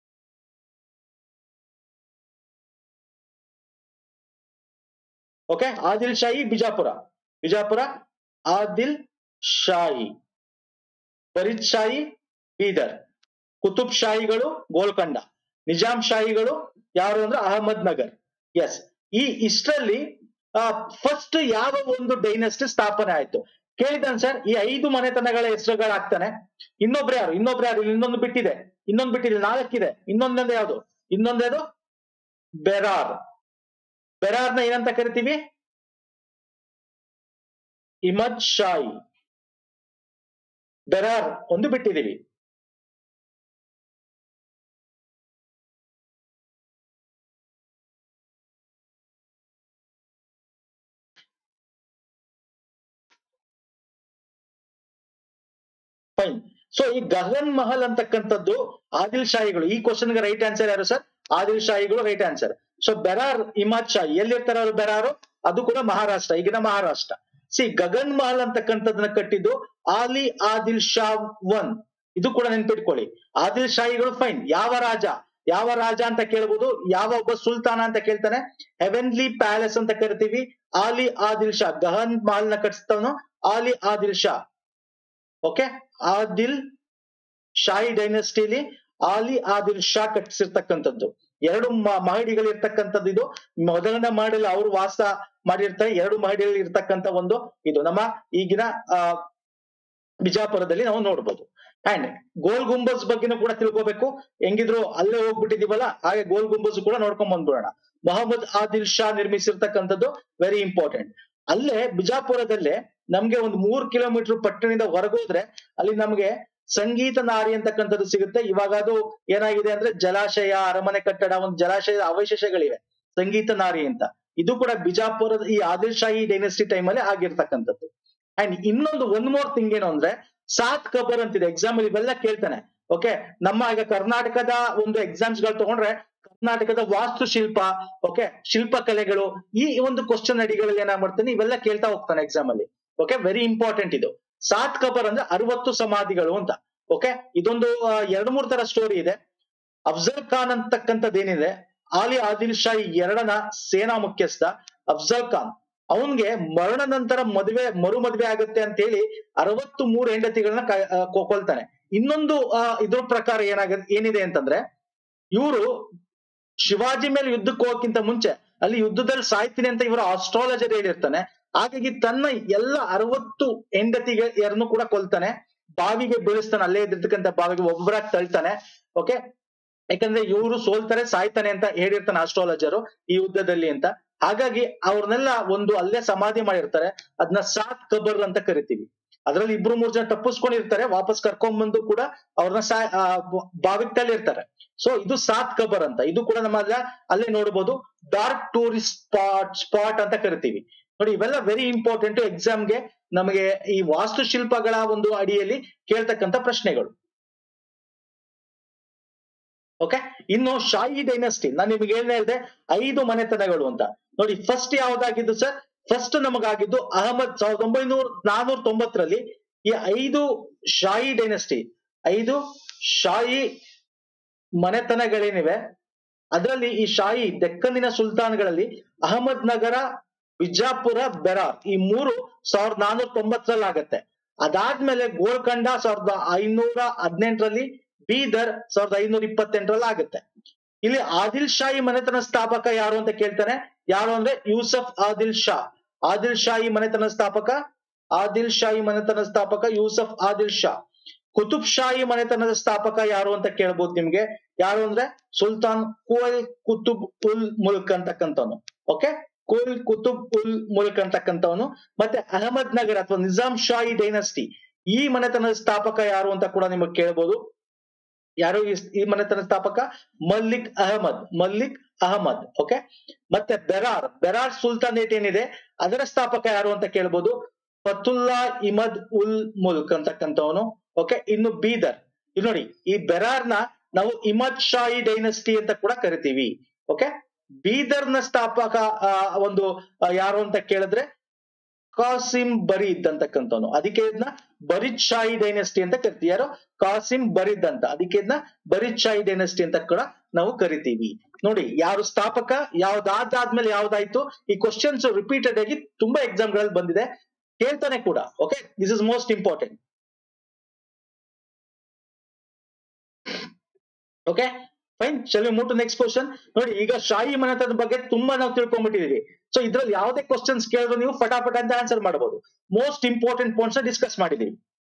Speaker 1: ಓಕೆ ಆದಿಲ್ ಶಾಹಿ ಬಿಜಾಪುರ ಬಿಜಾಪುರ ಆದಿಲ್ ಶಾಹಿ ಫರೀದ್ ಶಾಹಿ ಬೀದರ್ ಕುತುಬ್ ಶಾಹಿಗಳು ಗೋಲ್ಕೊಂಡ ನಿಜಾಂ ಶಾಹಿಗಳು ಯಾರು ಅಂದ್ರೆ ಅಹಮದ್ ನಗರ್ ಎಸ್ ಈ ಇಷ್ಟರಲ್ಲಿ ಫಸ್ಟ್ ಯಾವ ಒಂದು ಡೈನಸ್ಟಿ ಸ್ಥಾಪನೆ ಆಯ್ತು ಕೇಳಿದ್ದಾನೆ ಸರ್ ಈ ಐದು ಮನೆತನಗಳ ಹೆಸರುಗಳಾಗ್ತಾನೆ ಇನ್ನೊಬ್ರು ಯಾರು ಇನ್ನೊಬ್ರು ಯಾರು ಇಲ್ಲಿ ಇನ್ನೊಂದು ಬಿಟ್ಟಿದೆ ಇನ್ನೊಂದು ಬಿಟ್ಟಿದೆ ನಾಲ್ಕಿದೆ ಇನ್ನೊಂದೊಂದು ಯಾವುದು ಇನ್ನೊಂದೇದು ಬೆರಾರ್ ಬೆರಾರ್ನ ಏನಂತ ಕರಿತೀವಿ ಇಮದ್ ಶಾಹಿ ಬೆರಾರ್ ಒಂದು ಬಿಟ್ಟಿದೀವಿ ಫೈನ್ ಸೊ ಈ ಗಗನ್ ಮಹಲ್ ಅಂತಕ್ಕಂಥದ್ದು ಆದಿಲ್ ಶಾಹಿಗಳು ಈ ಕ್ವಶನ್ ಗೆ ರೈಟ್ ಆನ್ಸರ್ ಯಾರು ಸರ್ ಆದಿಲ್ ಶಾಹಿಗಳು right answer so Berar Imad Shahi ಎಲ್ಲಿರ್ತಾರೆ ಅವರು ಬೆರಾರು ಅದು ಕೂಡ ಮಹಾರಾಷ್ಟ್ರ ಈಗಿನ ಮಹಾರಾಷ್ಟ್ರ ಸಿ ಗಗನ್ ಮಹಲ್ ಅಂತಕ್ಕಂಥದ್ದನ್ನ ಕಟ್ಟಿದ್ದು ಆಲಿ ಆದಿಲ್ ಶಾ ಒನ್ ಇದು ಕೂಡ ನೆನ್ಪಿಟ್ಕೊಳ್ಳಿ ಆದಿಲ್ ಶಾಹಿಗಳು ಫೈನ್ ಯಾವ ರಾಜ ಯಾವ ರಾಜ ಅಂತ ಕೇಳ್ಬೋದು ಯಾವ ಒಬ್ಬ ಸುಲ್ತಾನ ಅಂತ ಕೇಳ್ತಾನೆ ಹೆವೆನ್ಲಿ ಪ್ಯಾಲೇಸ್ ಅಂತ ಕರಿತೀವಿ ಆಲಿ ಆದಿಲ್ ಶಾ ಗಹನ್ ಮಹಲ್ ನ ಕಟ್ಟಿಸ್ತವನು ಆಲಿ ಆದಿಲ್ ಶಾ ಓಕೆ ಆದಿಲ್ ಶಾಹಿ ಡೈನಸ್ಟಿಲಿ ಆಲಿ ಆದಿಲ್ ಶಾ ಕಟ್ಟಿಸಿರ್ತಕ್ಕಂಥದ್ದು ಎರಡು ಮಹಡಿಗಳು ಇರ್ತಕ್ಕಂಥದ್ದು ಇದು ಮೊದಲನೇ ಮಹಡಿಯಲ್ಲಿ ಅವರು ವಾಸ ಮಾಡಿರ್ತಾರೆ ಎರಡು ಮಹಡಿಯಲ್ಲಿ ಇರ್ತಕ್ಕಂಥ ಒಂದು ಇದು ನಮ್ಮ ಈಗಿನ ಆ ಬಿಜಾಪುರದಲ್ಲಿ ನಾವು ನೋಡ್ಬೋದು ಅಂಡ್ ಗೋಲ್ ಗುಂಬಜ್ ಬಗ್ಗೆನೂ ಕೂಡ ತಿಳ್ಕೊಬೇಕು ಹೆಂಗಿದ್ರು ಅಲ್ಲೇ ಹೋಗ್ಬಿಟ್ಟಿದೀವಲ್ಲ ಹಾಗೆ ಗೋಲ್ ಗುಂಬಜ್ ಕೂಡ ನೋಡ್ಕೊಂಡ್ ಬಂದ್ಬಿಡೋಣ ಮೊಹಮ್ಮದ್ ಆದಿಲ್ ಶಾ ನಿರ್ಮಿಸಿರ್ತಕ್ಕಂಥದ್ದು ವೆರಿ ಇಂಪಾರ್ಟೆಂಟ್ ಅಲ್ಲೇ ಬಿಜಾಪುರದಲ್ಲೇ ನಮ್ಗೆ ಒಂದು ಮೂರ್ ಕಿಲೋಮೀಟರ್ ಪಟ್ಟಣದಿಂದ ಹೊರಗೋದ್ರೆ ಅಲ್ಲಿ ನಮ್ಗೆ ಸಂಗೀತ ನಾರಿ ಅಂತಕ್ಕಂಥದ್ದು ಸಿಗುತ್ತೆ ಇವಾಗ ಅದು ಏನಾಗಿದೆ ಅಂದ್ರೆ ಜಲಾಶಯ ಅರಮನೆ ಕಟ್ಟಡ ಒಂದು ಜಲಾಶಯದ ಅವಶೇಷಗಳಿವೆ ಸಂಗೀತ ನಾರಿ ಅಂತ ಇದು ಕೂಡ ಬಿಜಾಪುರದ ಈ ಆದಿಲ್ ಶಾಹಿ ಡೈನೆಸ್ಟಿ ಟೈಮ್ ಅಲ್ಲಿ ಆಗಿರ್ತಕ್ಕಂಥದ್ದು ಅಂಡ್ ಇನ್ನೊಂದು ಒನ್ ಮೋರ್ ಥಿಂಗ್ ಏನು ಅಂದ್ರೆ ಸಾತ್ ಕಬರ್ ಅಂತಿದೆ ಎಕ್ಸಾಮ್ ಅಲ್ಲಿ ಇವೆಲ್ಲ ಕೇಳ್ತಾನೆ ಓಕೆ ನಮ್ಮ ಈಗ ಕರ್ನಾಟಕದ ಒಂದು ಎಕ್ಸಾಮ್ಸ್ ಗಳು ತಗೊಂಡ್ರೆ ಕರ್ನಾಟಕದ ವಾಸ್ತುಶಿಲ್ಪ ಓಕೆ ಶಿಲ್ಪಕಲೆಗಳು ಈ ಒಂದು ಕ್ವಶನ್ ಅಡಿಗಳಲ್ಲಿ ಏನಾಗ್ಬಿಡ್ತಾನೆ ಇವೆಲ್ಲ ಕೇಳ್ತಾ ಹೋಗ್ತಾನೆ ಎಕ್ಸಾಮ್ ಅಲ್ಲಿ ಓಕೆ ವೆರಿ ಇಂಪಾರ್ಟೆಂಟ್ ಇದು ಸಾತ್ ಕಬರ್ ಅಂದ್ರೆ ಅರವತ್ತು ಸಮಾಧಿಗಳು ಅಂತ ಓಕೆ ಇದೊಂದು ಎರಡು ಮೂರು ತರ ಸ್ಟೋರಿ ಇದೆ ಅಫ್ಜಲ್ ಖಾನ್ ಅಂತಕ್ಕಂಥದ್ದು ಏನಿದೆ ಆಲಿ ಆದಿಲ್ ಶಾಹಿ ಎರಡನ ಸೇನಾ ಮುಖ್ಯಸ್ಥ ಅಫ್ಜಲ್ ಖಾನ್ ಅವನ್ಗೆ ಮರಣ ನಂತರ ಮದುವೆ ಮರು ಮದುವೆ ಆಗುತ್ತೆ ಅಂತ ಹೇಳಿ ಅರವತ್ತು ಮೂರು ಹೆಂಡತಿಗಳನ್ನ ಕೊಲ್ತಾನೆ ಇನ್ನೊಂದು ಇದ್ರ ಪ್ರಕಾರ ಏನಾಗ ಏನಿದೆ ಅಂತಂದ್ರೆ ಇವರು ಶಿವಾಜಿ ಮೇಲೆ ಯುದ್ಧಕ್ಕೆ ಹೋಗಕ್ಕಿಂತ ಮುಂಚೆ ಅಲ್ಲಿ ಯುದ್ಧದಲ್ಲಿ ಸಾಯ್ತೀನಿ ಅಂತ ಇವರು ಆಸ್ಟ್ರಾಲಜರ್ ಹೇಳಿರ್ತಾನೆ ಹಾಗಾಗಿ ತನ್ನ ಎಲ್ಲ ಅರವತ್ತು ಹೆಂಡತಿಗೆರನ್ನು ಕೂಡ ಕೊಲ್ತಾನೆ ಬಾವಿಗೆ ಬೀಳಿಸ್ತಾನೆ ಅಲ್ಲೇ ಇದ್ದಿರ್ತಕ್ಕಂಥ ಬಾವಿಗೆ ಒಬ್ಬರಾಗಿ ತಳ್ತಾನೆ ಓಕೆ ಯಾಕಂದ್ರೆ ಇವರು ಸೋಲ್ತಾರೆ ಸಾಯ್ತಾನೆ ಅಂತ ಹೇಳಿರ್ತಾನೆ ಆಸ್ಟ್ರಾಲಜರು ಈ ಯುದ್ಧದಲ್ಲಿ ಅಂತ ಹಾಗಾಗಿ ಅವ್ರನ್ನೆಲ್ಲ ಒಂದು ಅಲ್ಲೇ ಸಮಾಧಿ ಮಾಡಿರ್ತಾರೆ ಅದನ್ನ ಸಾತ್ ಕಬರ್ ಅಂತ ಕರಿತೀವಿ ಅದ್ರಲ್ಲಿ ಇಬ್ರು ಮೂರ್ ಜನ ತಪ್ಪಿಸ್ಕೊಂಡಿರ್ತಾರೆ ವಾಪಸ್ ಕರ್ಕೊಂಡ್ ಬಂದು ಕೂಡ ಅವ್ರನ್ನ ಸಾ ಬಾವಿಗೆ ತಳ್ಳಿರ್ತಾರೆ ಸೊ ಇದು ಸಾತ್ ಕಬರ್ ಅಂತ ಇದು ಕೂಡ ನಮ್ಮ ಅಲ್ಲೇ ನೋಡ್ಬೋದು ಡಾರ್ಕ್ ಟೂರಿಸ್ಟ್ ಸ್ಪಾಟ್ ಸ್ಪಾಟ್ ಅಂತ ಕರಿತೀವಿ ನೋಡಿ ಇವೆಲ್ಲ ವೆರಿ ಇಂಪಾರ್ಟೆಂಟ್ ಎಕ್ಸಾಮ್ಗೆ ನಮಗೆ ಈ ವಾಸ್ತುಶಿಲ್ಪಗಳ ಒಂದು ಅಡಿಯಲ್ಲಿ ಕೇಳ್ತಕ್ಕಂಥ ಪ್ರಶ್ನೆಗಳು ಓಕೆ ಇನ್ನು ಶಾಹಿ ಡೈನಸ್ಟಿ ನಾನು ನಿಮಗೆ ಏನ್ ಹೇಳಿದೆ ಐದು ಮನೆತನಗಳು ಅಂತ ನೋಡಿ ಫಸ್ಟ್ ಯಾವ್ದಾಗಿದ್ದು ಸರ್ ಫಸ್ಟ್ ನಮಗಾಗಿದ್ದು ಅಹಮದ್ ಸಾವಿರದ ಒಂಬೈನೂರ ನಾನೂರ ತೊಂಬತ್ತರಲ್ಲಿ ಈ ಐದು ಶಾಹಿ ಡೈನಸ್ಟಿ ಐದು ಶಾಹಿ ಮನೆತನಗಳೇನಿವೆ ಅದರಲ್ಲಿ ಈ ಶಾಹಿ ದೆಕ್ಕನಿನ ಸುಲ್ತಾನ್ಗಳಲ್ಲಿ ಅಹಮದ್ ನಗರ ಬಿಜಾಪುರ ಬೆರಾರ್ ಈ ಮೂರು ಸಾವಿರದ ನಾನೂರ ತೊಂಬತ್ತರಲ್ಲಿ ಆಗತ್ತೆ ಅದಾದ್ಮೇಲೆ ಗೋಲ್ಕಂಡ ಸಾವಿರದ ಐನೂರ ಹದಿನೆಂಟರಲ್ಲಿ ಬೀದರ್ ಸಾವಿರದ ಐನೂರ ಇಪ್ಪತ್ತೆಂಟರಲ್ಲಿ ಆಗುತ್ತೆ ಇಲ್ಲಿ ಆದಿಲ್ ಶಾಹಿ ಮನೆತನ ಸ್ಥಾಪಕ ಯಾರು ಅಂತ ಕೇಳ್ತಾನೆ ಯಾರು ಅಂದ್ರೆ ಯೂಸಫ್ ಆದಿಲ್ ಶಾ ಆದಿಲ್ ಶಾಹಿ ಮನೆತನ ಸ್ಥಾಪಕ ಆದಿಲ್ ಶಾಹಿ ಮನೆತನ ಸ್ಥಾಪಕ ಯೂಸಫ್ ಆದಿಲ್ ಶಾ ಕುತುಬ್ ಶಾಹಿ ಮನೆತನದ ಸ್ಥಾಪಕ ಯಾರು ಅಂತ ಕೇಳ್ಬೋದು ನಿಮ್ಗೆ ಯಾರು ಅಂದ್ರೆ ಸುಲ್ತಾನ್ ಕುಲ್ ಕುತುಬ್ ಉಲ್ ಮುಲ್ಕ್ ಅಂತಕ್ಕಂಥವನು ಓಕೆ ಕುಲ್ ಕುತುಬ್ ಉಲ್ ಮುಲ್ಕ್ ಅಂತಕ್ಕಂಥವನು ಮತ್ತೆ ಅಹಮದ್ ನಗರ್ ಅಥವಾ ನಿಜಾಮ್ ಶಾಹಿ ಡೈನಸ್ಟಿ ಈ ಮನೆತನದ ಸ್ಥಾಪಕ ಯಾರು ಅಂತ ಕೂಡ ನಿಮಗೆ ಕೇಳ್ಬೋದು ಯಾರು ಈ- ಈ ಮನೆತನ ಸ್ಥಾಪಕ ಮಲ್ಲಿಕ್ ಅಹಮದ್ ಮಲ್ಲಿಕ್ ಅಹಮದ್ ಓಕೆ ಮತ್ತೆ ಬೆರಾರ್ ಬೆರಾರ್ ಸುಲ್ತಾನೇಟ್ ಏನಿದೆ ಅದರ ಸ್ಥಾಪಕ ಯಾರು ಅಂತ ಕೇಳ್ಬೋದು ಫತುಲ್ಲಾ ಇಮದ್ ಉಲ್ ಮುಲ್ಕ್ ಅಂತಕ್ಕಂಥವನು ಓಕೆ ಇನ್ನು ಬೀದರ್ ಇಲ್ಲಿ ನೋಡಿ ಈ ಬೆರಾರ್ನ ನಾವು ಇಮದ್ ಶಾಹಿ ಡೈನಸ್ಟಿ ಅಂತ ಕೂಡ ಕರಿತೀವಿ ಓಕೆ ಬೀದರ್ನ ಸ್ಥಾಪಕ ಆ, ಒಂದು ಆ, ಯಾರು ಅಂತ ಕೇಳಿದ್ರೆ ಕಾಸಿಂ ಬರೀದ್ ಅಂತಕ್ಕಂಥವನು ಅದಕ್ಕೆ ಇದನ್ನ ಬರಿದ್ ಶಾಹಿ ಡೈನೆಸ್ಟಿ ಅಂತ ಕರಿತೀವಿ ಯಾರು ಕಾಸಿಂ ಬರಿದ್ ಅಂತ ಅದಕ್ಕೆ ಇದನ್ನ ಬರಿದ್ ಶಾಹಿ ಡೈನೆಸ್ಟಿ ಅಂತ ಕೂಡ ನಾವು ಕರಿತೀವಿ ನೋಡಿ ಯಾರು ಸ್ಥಾಪಕ ಯಾವ್ದಾದ್ಮೇಲೆ ಯಾವ್ದಾಯ್ತು ಈ ಕ್ವಶನ್ಸ್ ರಿಪೀಟೆಡ್ ಆಗಿ ತುಂಬಾ ಎಕ್ಸಾಮ್ ಗಳಲ್ಲಿ ಬಂದಿದೆ ಕೇಳ್ತಾನೆ ಕೂಡ okay this is most important okay fine shall move to next question ನೋಡಿ ಈಗ ಶಾಹಿ ಮನೆತನದ ಬಗ್ಗೆ ತುಂಬಾ ನಾವು ತಿಳ್ಕೊಂಡ್ಬಿಟ್ಟಿದೀವಿ ಸೊ ಇದ್ರಲ್ಲಿ ಯಾವುದೇ ಕ್ವಶನ್ಸ್ ಕೇಳಿದ್ರು ನೀವು ಫಟಾಫಟ ಅಂತ ಆನ್ಸರ್ ಮಾಡಬಹುದು ಮೋಸ್ಟ್ ಇಂಪಾರ್ಟೆಂಟ್ ಪಾಯಿಂಟ್ಸ್ ಡಿಸ್ಕಸ್ ಮಾಡಿದೀವಿ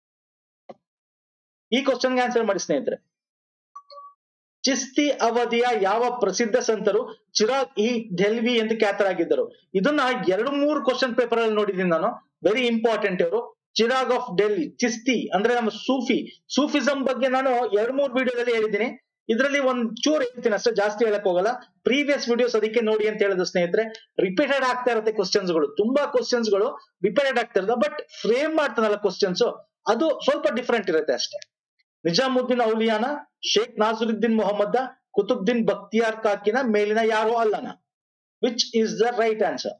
Speaker 1: ಈ ಕ್ವಶನ್ಗೆ ಆನ್ಸರ್ ಮಾಡಿ ಸ್ನೇಹಿತರೆ ಚಿಸ್ತಿ ಅವಧಿಯ ಯಾವ ಪ್ರಸಿದ್ಧ ಸಂತರು ಚಿರಾಗ್ ಇ ಡೆಲ್ವಿ ಎಂದು ಖ್ಯಾತರಾಗಿದ್ದರು ಇದನ್ನ ಎರಡು ಮೂರು ಕ್ವಶನ್ ಪೇಪರ್ ಅಲ್ಲಿ ನೋಡಿದೀನಿ ನಾನು ವೆರಿ ಇಂಪಾರ್ಟೆಂಟ್ ಇವರು ಚಿರಾಗ್ ಆಫ್ ಡೆಲ್ಲಿ ಚಿಸ್ತಿ ಅಂದ್ರೆ ನಮ್ಮ ಸೂಫಿ ಸೂಫಿಸಂ ಬಗ್ಗೆ ನಾನು ಎರಡ್ ಮೂರು ವಿಡಿಯೋದಲ್ಲಿ ಹೇಳಿದ್ದೀನಿ ಇದರಲ್ಲಿ ಒಂದ್ ಚೂರ್ ಹೇಳ್ತೀನಿ ಅಷ್ಟೇ ಜಾಸ್ತಿ ಹೇಳಕ್ ಹೋಗಲ್ಲ ಪ್ರೀವಿಯಸ್ ವಿಡಿಯೋಸ್ ಅದಕ್ಕೆ ನೋಡಿ ಅಂತ ಹೇಳಿದ್ರು ಸ್ನೇಹಿತರೆ ರಿಪೀಟೆಡ್ ಆಗ್ತಾ ಇರುತ್ತೆ ಕ್ವಶನ್ಸ್ ಗಳು ತುಂಬಾ ಕ್ವಶನ್ಸ್ ಗಳು ರಿಪೀಟೆಡ್ ಆಗ್ತಾ ಇರುತ್ತೆ ಬಟ್ ಫ್ರೇಮ್ ಮಾಡ್ತಾನಲ್ಲ ಕ್ವಶನ್ಸ್ ಅದು ಸ್ವಲ್ಪ ಡಿಫ್ರೆಂಟ್ ಇರುತ್ತೆ ಅಷ್ಟೇ ನಿಜಾಮುದ್ದೀನ್ ಔಲಿಯಾನ ಶೇಖ್ ನಾಸುರುದ್ದೀನ್ ಮೊಹಮ್ಮದ ಕುತುಬ್ದೀನ್ ಬಕ್ತಿಯಾರ್ ಕಾಕಿನ ಮೇಲಿನ ಯಾರೋ ಅಲ್ಲನ which is the right answer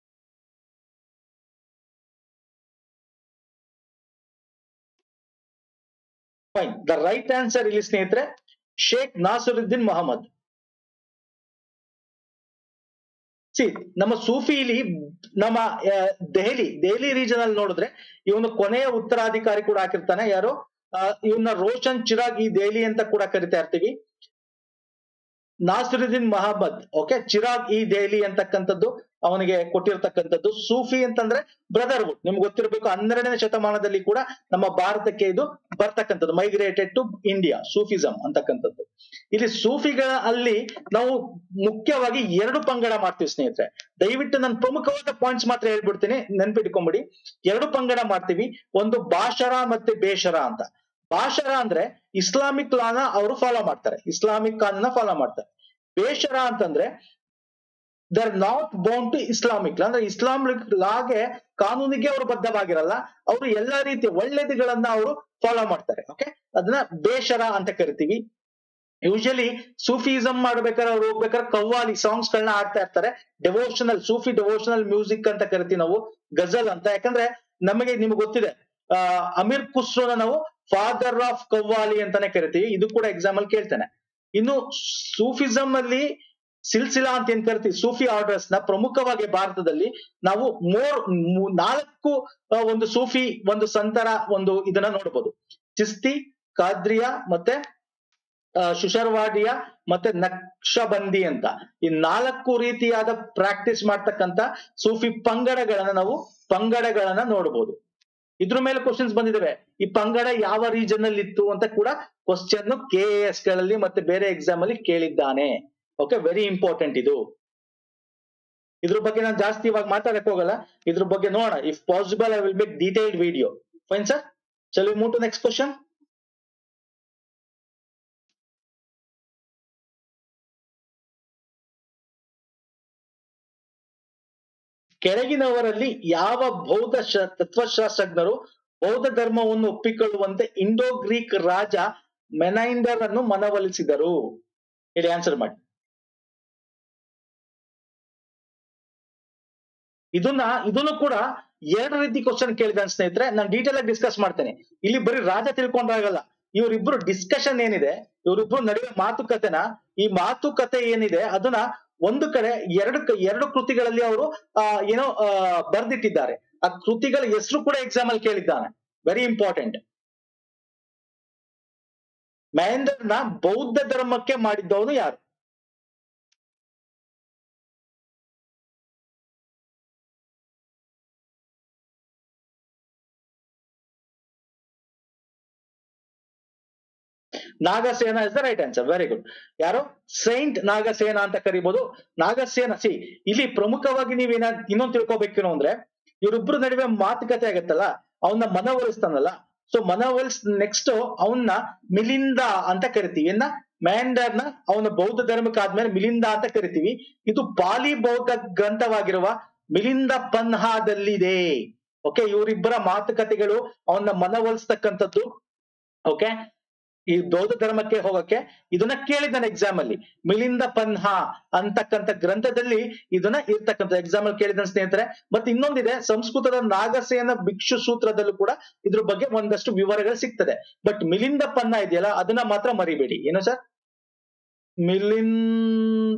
Speaker 1: fine the right answer ಇಲ್ಲಿ ಸ್ನೇಹಿತರೆ ಶೇಖ್ ನಾಸುರುದ್ದೀನ್ ಮೊಹಮ್ಮದ್ ಸಿ ನಮ್ಮ ಸೂಫಿಲಿ ನಮ್ಮ ಆ, ದೆಹಲಿ ದೆಹಲಿ ರೀಜನ್ ಅಲ್ಲಿ ನೋಡಿದ್ರೆ ಇವನು ಕೊನೆಯ ಉತ್ತರಾಧಿಕಾರಿ ಕೂಡ ಹಾಕಿರ್ತಾನೆ ಯಾರು ಇವನ್ನ ರೋಷನ್ ಚಿರಾಗ್ ಈ ದೆಹಲಿ ಅಂತ ಕೂಡ ಕರಿತಾ ಇರ್ತೀವಿ ನಾಸಿರುದ್ದೀನ್ ಮಹಮ್ಮದ್ ಓಕೆ ಚಿರಾಗ್ ಈ ದೆಹಲಿ ಅಂತಕ್ಕಂಥದ್ದು ಅವನಿಗೆ ಕೊಟ್ಟಿರ್ತಕ್ಕಂಥದ್ದು ಸೂಫಿ ಅಂತಂದ್ರೆ ಬ್ರದರ್ಹುಡ್ ನಿಮ್ಗೆ ಗೊತ್ತಿರಬೇಕು ಹನ್ನೆರಡನೇ ಶತಮಾನದಲ್ಲಿ ಕೂಡ ನಮ್ಮ ಭಾರತಕ್ಕೆ ಇದು ಬರ್ತಕ್ಕಂಥದ್ದು ಮೈಗ್ರೇಟೆಡ್ ಟು ಇಂಡಿಯಾ ಸೂಫಿಸಂ ಅಂತಕ್ಕಂಥದ್ದು ಇಲ್ಲಿ ಸೂಫಿಗಳ ಅಲ್ಲಿ ನಾವು ಮುಖ್ಯವಾಗಿ ಎರಡು ಪಂಗಡ ಮಾಡ್ತೀವಿ ಸ್ನೇಹಿತರೆ ದಯವಿಟ್ಟು ನಾನು ಪ್ರಮುಖವಾದ ಪಾಯಿಂಟ್ಸ್ ಮಾತ್ರ ಹೇಳ್ಬಿಡ್ತೀನಿ ನೆನ್ಪಿಟ್ಕೊಂಬಿಡಿ ಎರಡು ಪಂಗಡ ಮಾಡ್ತೀವಿ ಒಂದು ಬಾಷರ ಮತ್ತೆ ಬೇಷರ ಅಂತ ಬಾಷರ ಅಂದ್ರೆ ಇಸ್ಲಾಮಿಕ್ ಲಾನ ಅವರು ಫಾಲೋ ಮಾಡ್ತಾರೆ ಇಸ್ಲಾಮಿಕ್ ಕಾನೂನ ಫಾಲೋ ಮಾಡ್ತಾರೆ ಬೇಷರ ಅಂತಂದ್ರೆ they are not bound to Islamic law ಅಂದ್ರೆ ಇಸ್ಲಾಮಿಕ್ ಲಾಗೆ ಕಾನೂನಿಗೆ ಅವರು ಬದ್ಧವಾಗಿರಲ್ಲ ಅವರು ಎಲ್ಲಾ ರೀತಿಯ ಒಳ್ಳೇದುಗಳನ್ನ ಅವರು ಫಾಲೋ ಮಾಡ್ತಾರೆ ಓಕೆ ಅದನ್ನ ಬೇಷರ ಅಂತ ಕರಿತೀವಿ ಯೂಶಲಿ ಸೂಫಿಸಂ ಮಾಡ್ಬೇಕಾದ್ರೆ ಅವ್ರು ಹೋಗ್ಬೇಕಾದ್ರೆ ಕವ್ವಾಲಿ ಸಾಂಗ್ಸ್ ಗಳನ್ನ ಆಡ್ತಾ ಇರ್ತಾರೆ ಡೆವೋಷನಲ್ ಸೂಫಿ ಡೆವೋಷನಲ್ ಮ್ಯೂಸಿಕ್ ಅಂತ ಕರಿತೀವಿ ನಾವು ಗಜಲ್ ಅಂತ ಯಾಕಂದ್ರೆ ನಮಗೆ ನಿಮ್ಗೆ ಗೊತ್ತಿದೆ ಆ, ಅಮೀರ್ ಖುಸ್ರೋನ ನಾವು ಫಾದರ್ ಆಫ್ ಕವ್ವಾಲಿ ಅಂತಾನೆ ಕರಿತೀವಿ ಇದು ಕೂಡ ಎಕ್ಸಾಮ್ ಅಲ್ಲಿ ಕೇಳ್ತಾನೆ ಇನ್ನು ಸೂಫಿಸಂ ಅಲ್ಲಿ ಸಿಲ್ಸಿಲಾ ಅಂತ ಏನ್ ಕರಿತೀವಿ ಸೂಫಿ ಆರ್ಡರ್ಸ್ ನ ಪ್ರಮುಖವಾಗಿ ಭಾರತದಲ್ಲಿ ನಾವು ಮೋರ್ ಮೂ- ನಾಲ್ಕು ಆ, ಒಂದು ಸೂಫಿ ಒಂದು ಸಂತರ ಒಂದು ಇದನ್ನ ನೋಡಬಹುದು ಚಿಸ್ತಿ ಕಾದ್ರಿಯಾ ಮತ್ತೆ ಆ, ಶುಷರ್ವಾಡಿಯ ಮತ್ತೆ ನಕ್ಷಬಂದಿ ಅಂತ ಈ ನಾಲ್ಕು ರೀತಿಯಾದ ಪ್ರಾಕ್ಟೀಸ್ ಮಾಡ್ತಕ್ಕಂತ ಸೂಫಿ ಪಂಗಡಗಳನ್ನ ನಾವು ಪಂಗಡಗಳನ್ನ ನೋಡಬಹುದು ಇದ್ರ ಮೇಲೆ ಕ್ವಶನ್ಸ್ ಬಂದಿದಾವೆ ಈ ಪಂಗಡ ಯಾವ ರೀಜನ್ ಅಲ್ಲಿ ಇತ್ತು ಅಂತ ಕೂಡ ಕ್ವಶನ್ ಕೆ ಎಸ್ ಗಳಲ್ಲಿ ಮತ್ತೆ ಬೇರೆ ಎಕ್ಸಾಮ್ ಅಲ್ಲಿ ಕೇಳಿದ್ದಾನೆ ಓಕೆ ವೆರಿ ಇಂಪಾರ್ಟೆಂಟ್ ಇದು ಇದ್ರ ಬಗ್ಗೆ ನಾನು ಜಾಸ್ತಿ ಇವಾಗ ಮಾತಾಡಕ್ ಹೋಗಲ್ಲ ಇದ್ರ ಬಗ್ಗೆ ನೋಡೋಣ if possible I will make detailed video fine sir ಚಲೋ ಮೂವ್ ಟು ನೆಕ್ಸ್ಟ್ ಕ್ವಶನ್ ಕೆಳಗಿನವರಲ್ಲಿ ಯಾವ ಬೌದ್ಧ ಶ- ತತ್ವಶಾಸ್ತ್ರಜ್ಞರು ಬೌದ್ಧ ಧರ್ಮವನ್ನು ಒಪ್ಪಿಕೊಳ್ಳುವಂತೆ ಇಂಡೋ ಗ್ರೀಕ್ ರಾಜ ಮೆನೈಂಡರ್ ಅನ್ನು ಮನವೊಲಿಸಿದರು ಹೇಳಿ ಆನ್ಸರ್ ಮಾಡಿ ಇದನ್ನ ಇದನ್ನು ಕೂಡ ಎರಡು ರೀತಿ ಕ್ವಶನ್ ಕೇಳಿದ ಸ್ನೇಹಿತರೆ ನಾನು ಡೀಟೇಲ್ ಆಗಿ ಡಿಸ್ಕಸ್ ಮಾಡ್ತೇನೆ ಇಲ್ಲಿ ಬರೀ ರಾಜ ತಿಳ್ಕೊಂಡಾಗಲ್ಲ ಇವರಿಬ್ರು ಡಿಸ್ಕಷನ್ ಏನಿದೆ ಇವರಿಬ್ರು ನಡುವೆ ಮಾತುಕತೆನ ಈ ಮಾತುಕತೆ ಏನಿದೆ ಅದನ್ನ ಒಂದು ಕಡೆ ಎರಡು ಕ- ಎರಡು ಕೃತಿಗಳಲ್ಲಿ ಅವರು ಆ ಏನೋ ಆ, ಬರ್ದಿಟ್ಟಿದ್ದಾರೆ ಆ ಕೃತಿಗಳ ಹೆಸರು ಕೂಡ ಎಕ್ಸಾಮ್ ಅಲ್ಲಿ ಕೇಳಿದ್ದಾನೆ ವೆರಿ ಇಂಪಾರ್ಟೆಂಟ್ ಮಹೇಂದ್ರನ ಬೌದ್ಧ ಧರ್ಮಕ್ಕೆ ಮಾಡಿದ್ದವನು ಯಾರು Nagasena is the right answer very good ಯಾರು ಸೈಂಟ್ ನಾಗಸೇನ ಅಂತ ಕರಿಬಹುದು ನಾಗಸೇನ ಸಿ ಇಲ್ಲಿ ಪ್ರಮುಖವಾಗಿ ನೀವೇನ ಇನ್ನೊಂದು ತಿಳ್ಕೊಬೇಕೇನು ಅಂದ್ರೆ ಇವರಿಬ್ರು ನಡುವೆ ಮಾತುಕತೆ ಆಗತ್ತಲ್ಲ ಅವನ್ನ ಮನವೊಲಿಸ್ತಾನಲ್ಲ ಸೊ ಮನವೊಲಿಸ್ ನೆಕ್ಸ್ಟ್ ಅವನ್ನ ಮಿಲಿಂದ ಅಂತ ಕರಿತೀವಿ ಏನ ಮ್ಯಾಂಡರ್ನ ಅವನ ಬೌದ್ಧ ಧರ್ಮಕ್ಕೆ ಆದ್ಮೇಲೆ ಮಿಲಿಂದ ಅಂತ ಕರಿತೀವಿ ಇದು ಪಾಲಿ ಬೌದ್ಧ ಗ್ರಂಥವಾಗಿರುವ ಮಿಲಿಂದ ಪನ್ಹಾದಲ್ಲಿದೆ ಓಕೆ ಇವರಿಬ್ಬರ ಮಾತುಕತೆಗಳು ಅವನ್ನ ಮನವೊಲಿಸ್ತಕ್ಕಂಥದ್ದು ಓಕೆ ಈ ಬೌದ್ಧ ಧರ್ಮಕ್ಕೆ ಹೋಗಕ್ಕೆ ಇದನ್ನ ಕೇಳಿದ್ದಾನೆ ಎಕ್ಸಾಮ್ ಅಲ್ಲಿ ಮಿಲಿಂದ ಪನ್ಹಾ ಅಂತಕ್ಕಂಥ ಗ್ರಂಥದಲ್ಲಿ ಇದನ್ನ ಇರ್ತಕ್ಕಂಥ ಎಕ್ಸಾಮ್ ಅಲ್ಲಿ ಕೇಳಿದ ಸ್ನೇಹಿತರೆ ಮತ್ತೆ ಇನ್ನೊಂದಿದೆ ಸಂಸ್ಕೃತದ ನಾಗಸೇನ ಭಿಕ್ಷು ಸೂತ್ರದಲ್ಲೂ ಕೂಡ ಇದ್ರ ಬಗ್ಗೆ ಒಂದಷ್ಟು ವಿವರಗಳು ಸಿಗ್ತದೆ ಬಟ್ ಮಿಲಿಂದ ಪನ್ನ ಇದೆಯಲ್ಲ ಅದನ್ನ ಮಾತ್ರ ಮರಿಬೇಡಿ ಏನು ಸರ್ ಮಿಲಿಂದ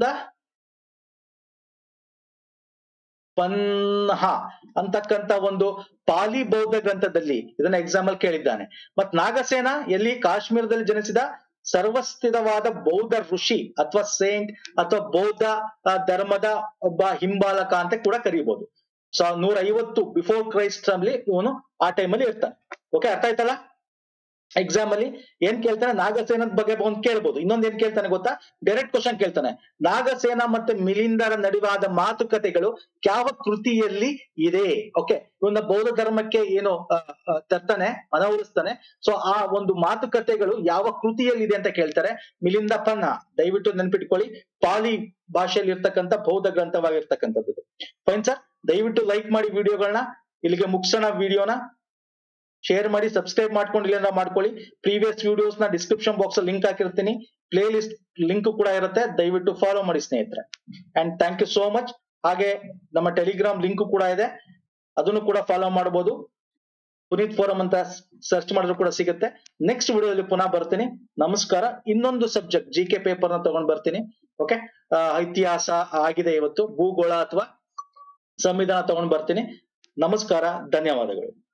Speaker 1: ಪನ್ಹ ಅಂತಕ್ಕಂತ ಒಂದು ಪಾಲಿ ಬೌದ್ಧ ಗ್ರಂಥದಲ್ಲಿ ಇದನ್ನ ಎಕ್ಸಾಮ್ ಅಲ್ಲಿ ಕೇಳಿದ್ದಾನೆ ಮತ್ ನಾಗಸೇನ ಎಲ್ಲಿ ಕಾಶ್ಮೀರದಲ್ಲಿ ಜನಿಸಿದ ಸರ್ವಸ್ಥಿತವಾದ ಬೌದ್ಧ ಋಷಿ ಅಥವಾ ಸೇಂಟ್ ಅಥವಾ ಬೌದ್ಧ ಆ, ಧರ್ಮದ ಒಬ್ಬ ಹಿಂಬಾಲಕ ಅಂತ ಕೂಡ ಕರೀಬಹುದು ಸೊ ನೂರ ಐವತ್ತು ಬಿಫೋರ್ ಕ್ರೈಸ್ಟ್ ಅಲ್ಲಿ ಇವನು ಆ ಟೈಮಲ್ಲಿ ಇರ್ತಾನೆ ಓಕೆ ಅರ್ಥ ಆಯ್ತಲ್ಲ ಎಕ್ಸಾಮ್ ಅಲ್ಲಿ ಏನ್ ಕೇಳ್ತಾನೆ ನಾಗಸೇನದ ಬಗ್ಗೆ ಒಂದ್ ಕೇಳ್ಬೋದು ಇನ್ನೊಂದ್ ಏನ್ ಕೇಳ್ತಾನೆ ಗೊತ್ತಾ ಡೈರೆಕ್ಟ್ ಕ್ವಶನ್ ಕೇಳ್ತಾನೆ ನಾಗಸೇನ ಮತ್ತೆ ಮಿಲಿಂದರ ನಡುವಾದ ಮಾತುಕತೆಗಳು ಯಾವ ಕೃತಿಯಲ್ಲಿ ಇದೆ ಓಕೆ ಇವನ್ನ ಬೌದ್ಧ ಧರ್ಮಕ್ಕೆ ಏನು ಆ, ಆ, ತರ್ತಾನೆ ಮನವೊಲಿಸ್ತಾನೆ ಸೊ ಆ ಒಂದು ಮಾತುಕತೆಗಳು ಯಾವ ಕೃತಿಯಲ್ಲಿ ಇದೆ ಅಂತ ಕೇಳ್ತಾರೆ ಮಿಲಿಂದ ಪನ್ನ ದಯವಿಟ್ಟು ನೆನ್ಪಿಟ್ಕೊಳ್ಳಿ ಪಾಲಿ ಭಾಷೆಯಲ್ಲಿ ಇರ್ತಕ್ಕಂಥ ಬೌದ್ಧ ಗ್ರಂಥವಾಗಿರ್ತಕ್ಕಂಥದ್ದು ಫೈನ್ ಸರ್ ದಯವಿಟ್ಟು ಲೈಕ್ ಮಾಡಿ ವಿಡಿಯೋಗಳನ್ನ ಇಲ್ಲಿಗೆ ಮುಗಿಸೋಣ ವಿಡಿಯೋನ ಶೇರ್ ಮಾಡಿ ಸಬ್ಸ್ಕ್ರೈಬ್ ಮಾಡ್ಕೊಂಡಿಲ್ಲ ಅಂದ್ರೆ ಮಾಡ್ಕೊಳ್ಳಿ ಪ್ರೀವಿಯಸ್ ವಿಡಿಯೋಸ್ ನ ಡಿಸ್ಕ್ರಿಪ್ಷನ್ ಬಾಕ್ಸ್ ಅಲ್ಲಿ ಲಿಂಕ್ ಹಾಕಿರ್ತೀನಿ ಪ್ಲೇ ಲಿಸ್ಟ್ ಲಿಂಕ್ ಕೂಡ ಇರುತ್ತೆ ದಯವಿಟ್ಟು ಫಾಲೋ ಮಾಡಿ ಸ್ನೇಹಿತರೆ and thank you so much ಹಾಗೆ ನಮ್ಮ ಟೆಲಿಗ್ರಾಮ್ ಲಿಂಕ್ ಕೂಡ ಇದೆ ಅದನ್ನು ಕೂಡ ಫಾಲೋ ಮಾಡಬಹುದು ಪುನೀತ್ ಫೋರಂ ಅಂತ ಸರ್ಚ್ ಮಾಡಿದ್ರು ಕೂಡ ಸಿಗುತ್ತೆ ನೆಕ್ಸ್ಟ್ ವಿಡಿಯೋದಲ್ಲಿ ಪುನಃ ಬರ್ತೀನಿ ನಮಸ್ಕಾರ ಇನ್ನೊಂದು ಸಬ್ಜೆಕ್ಟ್ ಜಿ ಕೆ ಪೇಪರ್ ನ ತಗೊಂಡ್ ಬರ್ತೀನಿ ಓಕೆ ಇತಿಹಾಸ ಆಗಿದೆ ಇವತ್ತು ಭೂಗೋಳ ಅಥವಾ ಸಂವಿಧಾನ ತಗೊಂಡ್ ಬರ್ತೀನಿ ನಮಸ್ಕಾರ ಧನ್ಯವಾದಗಳು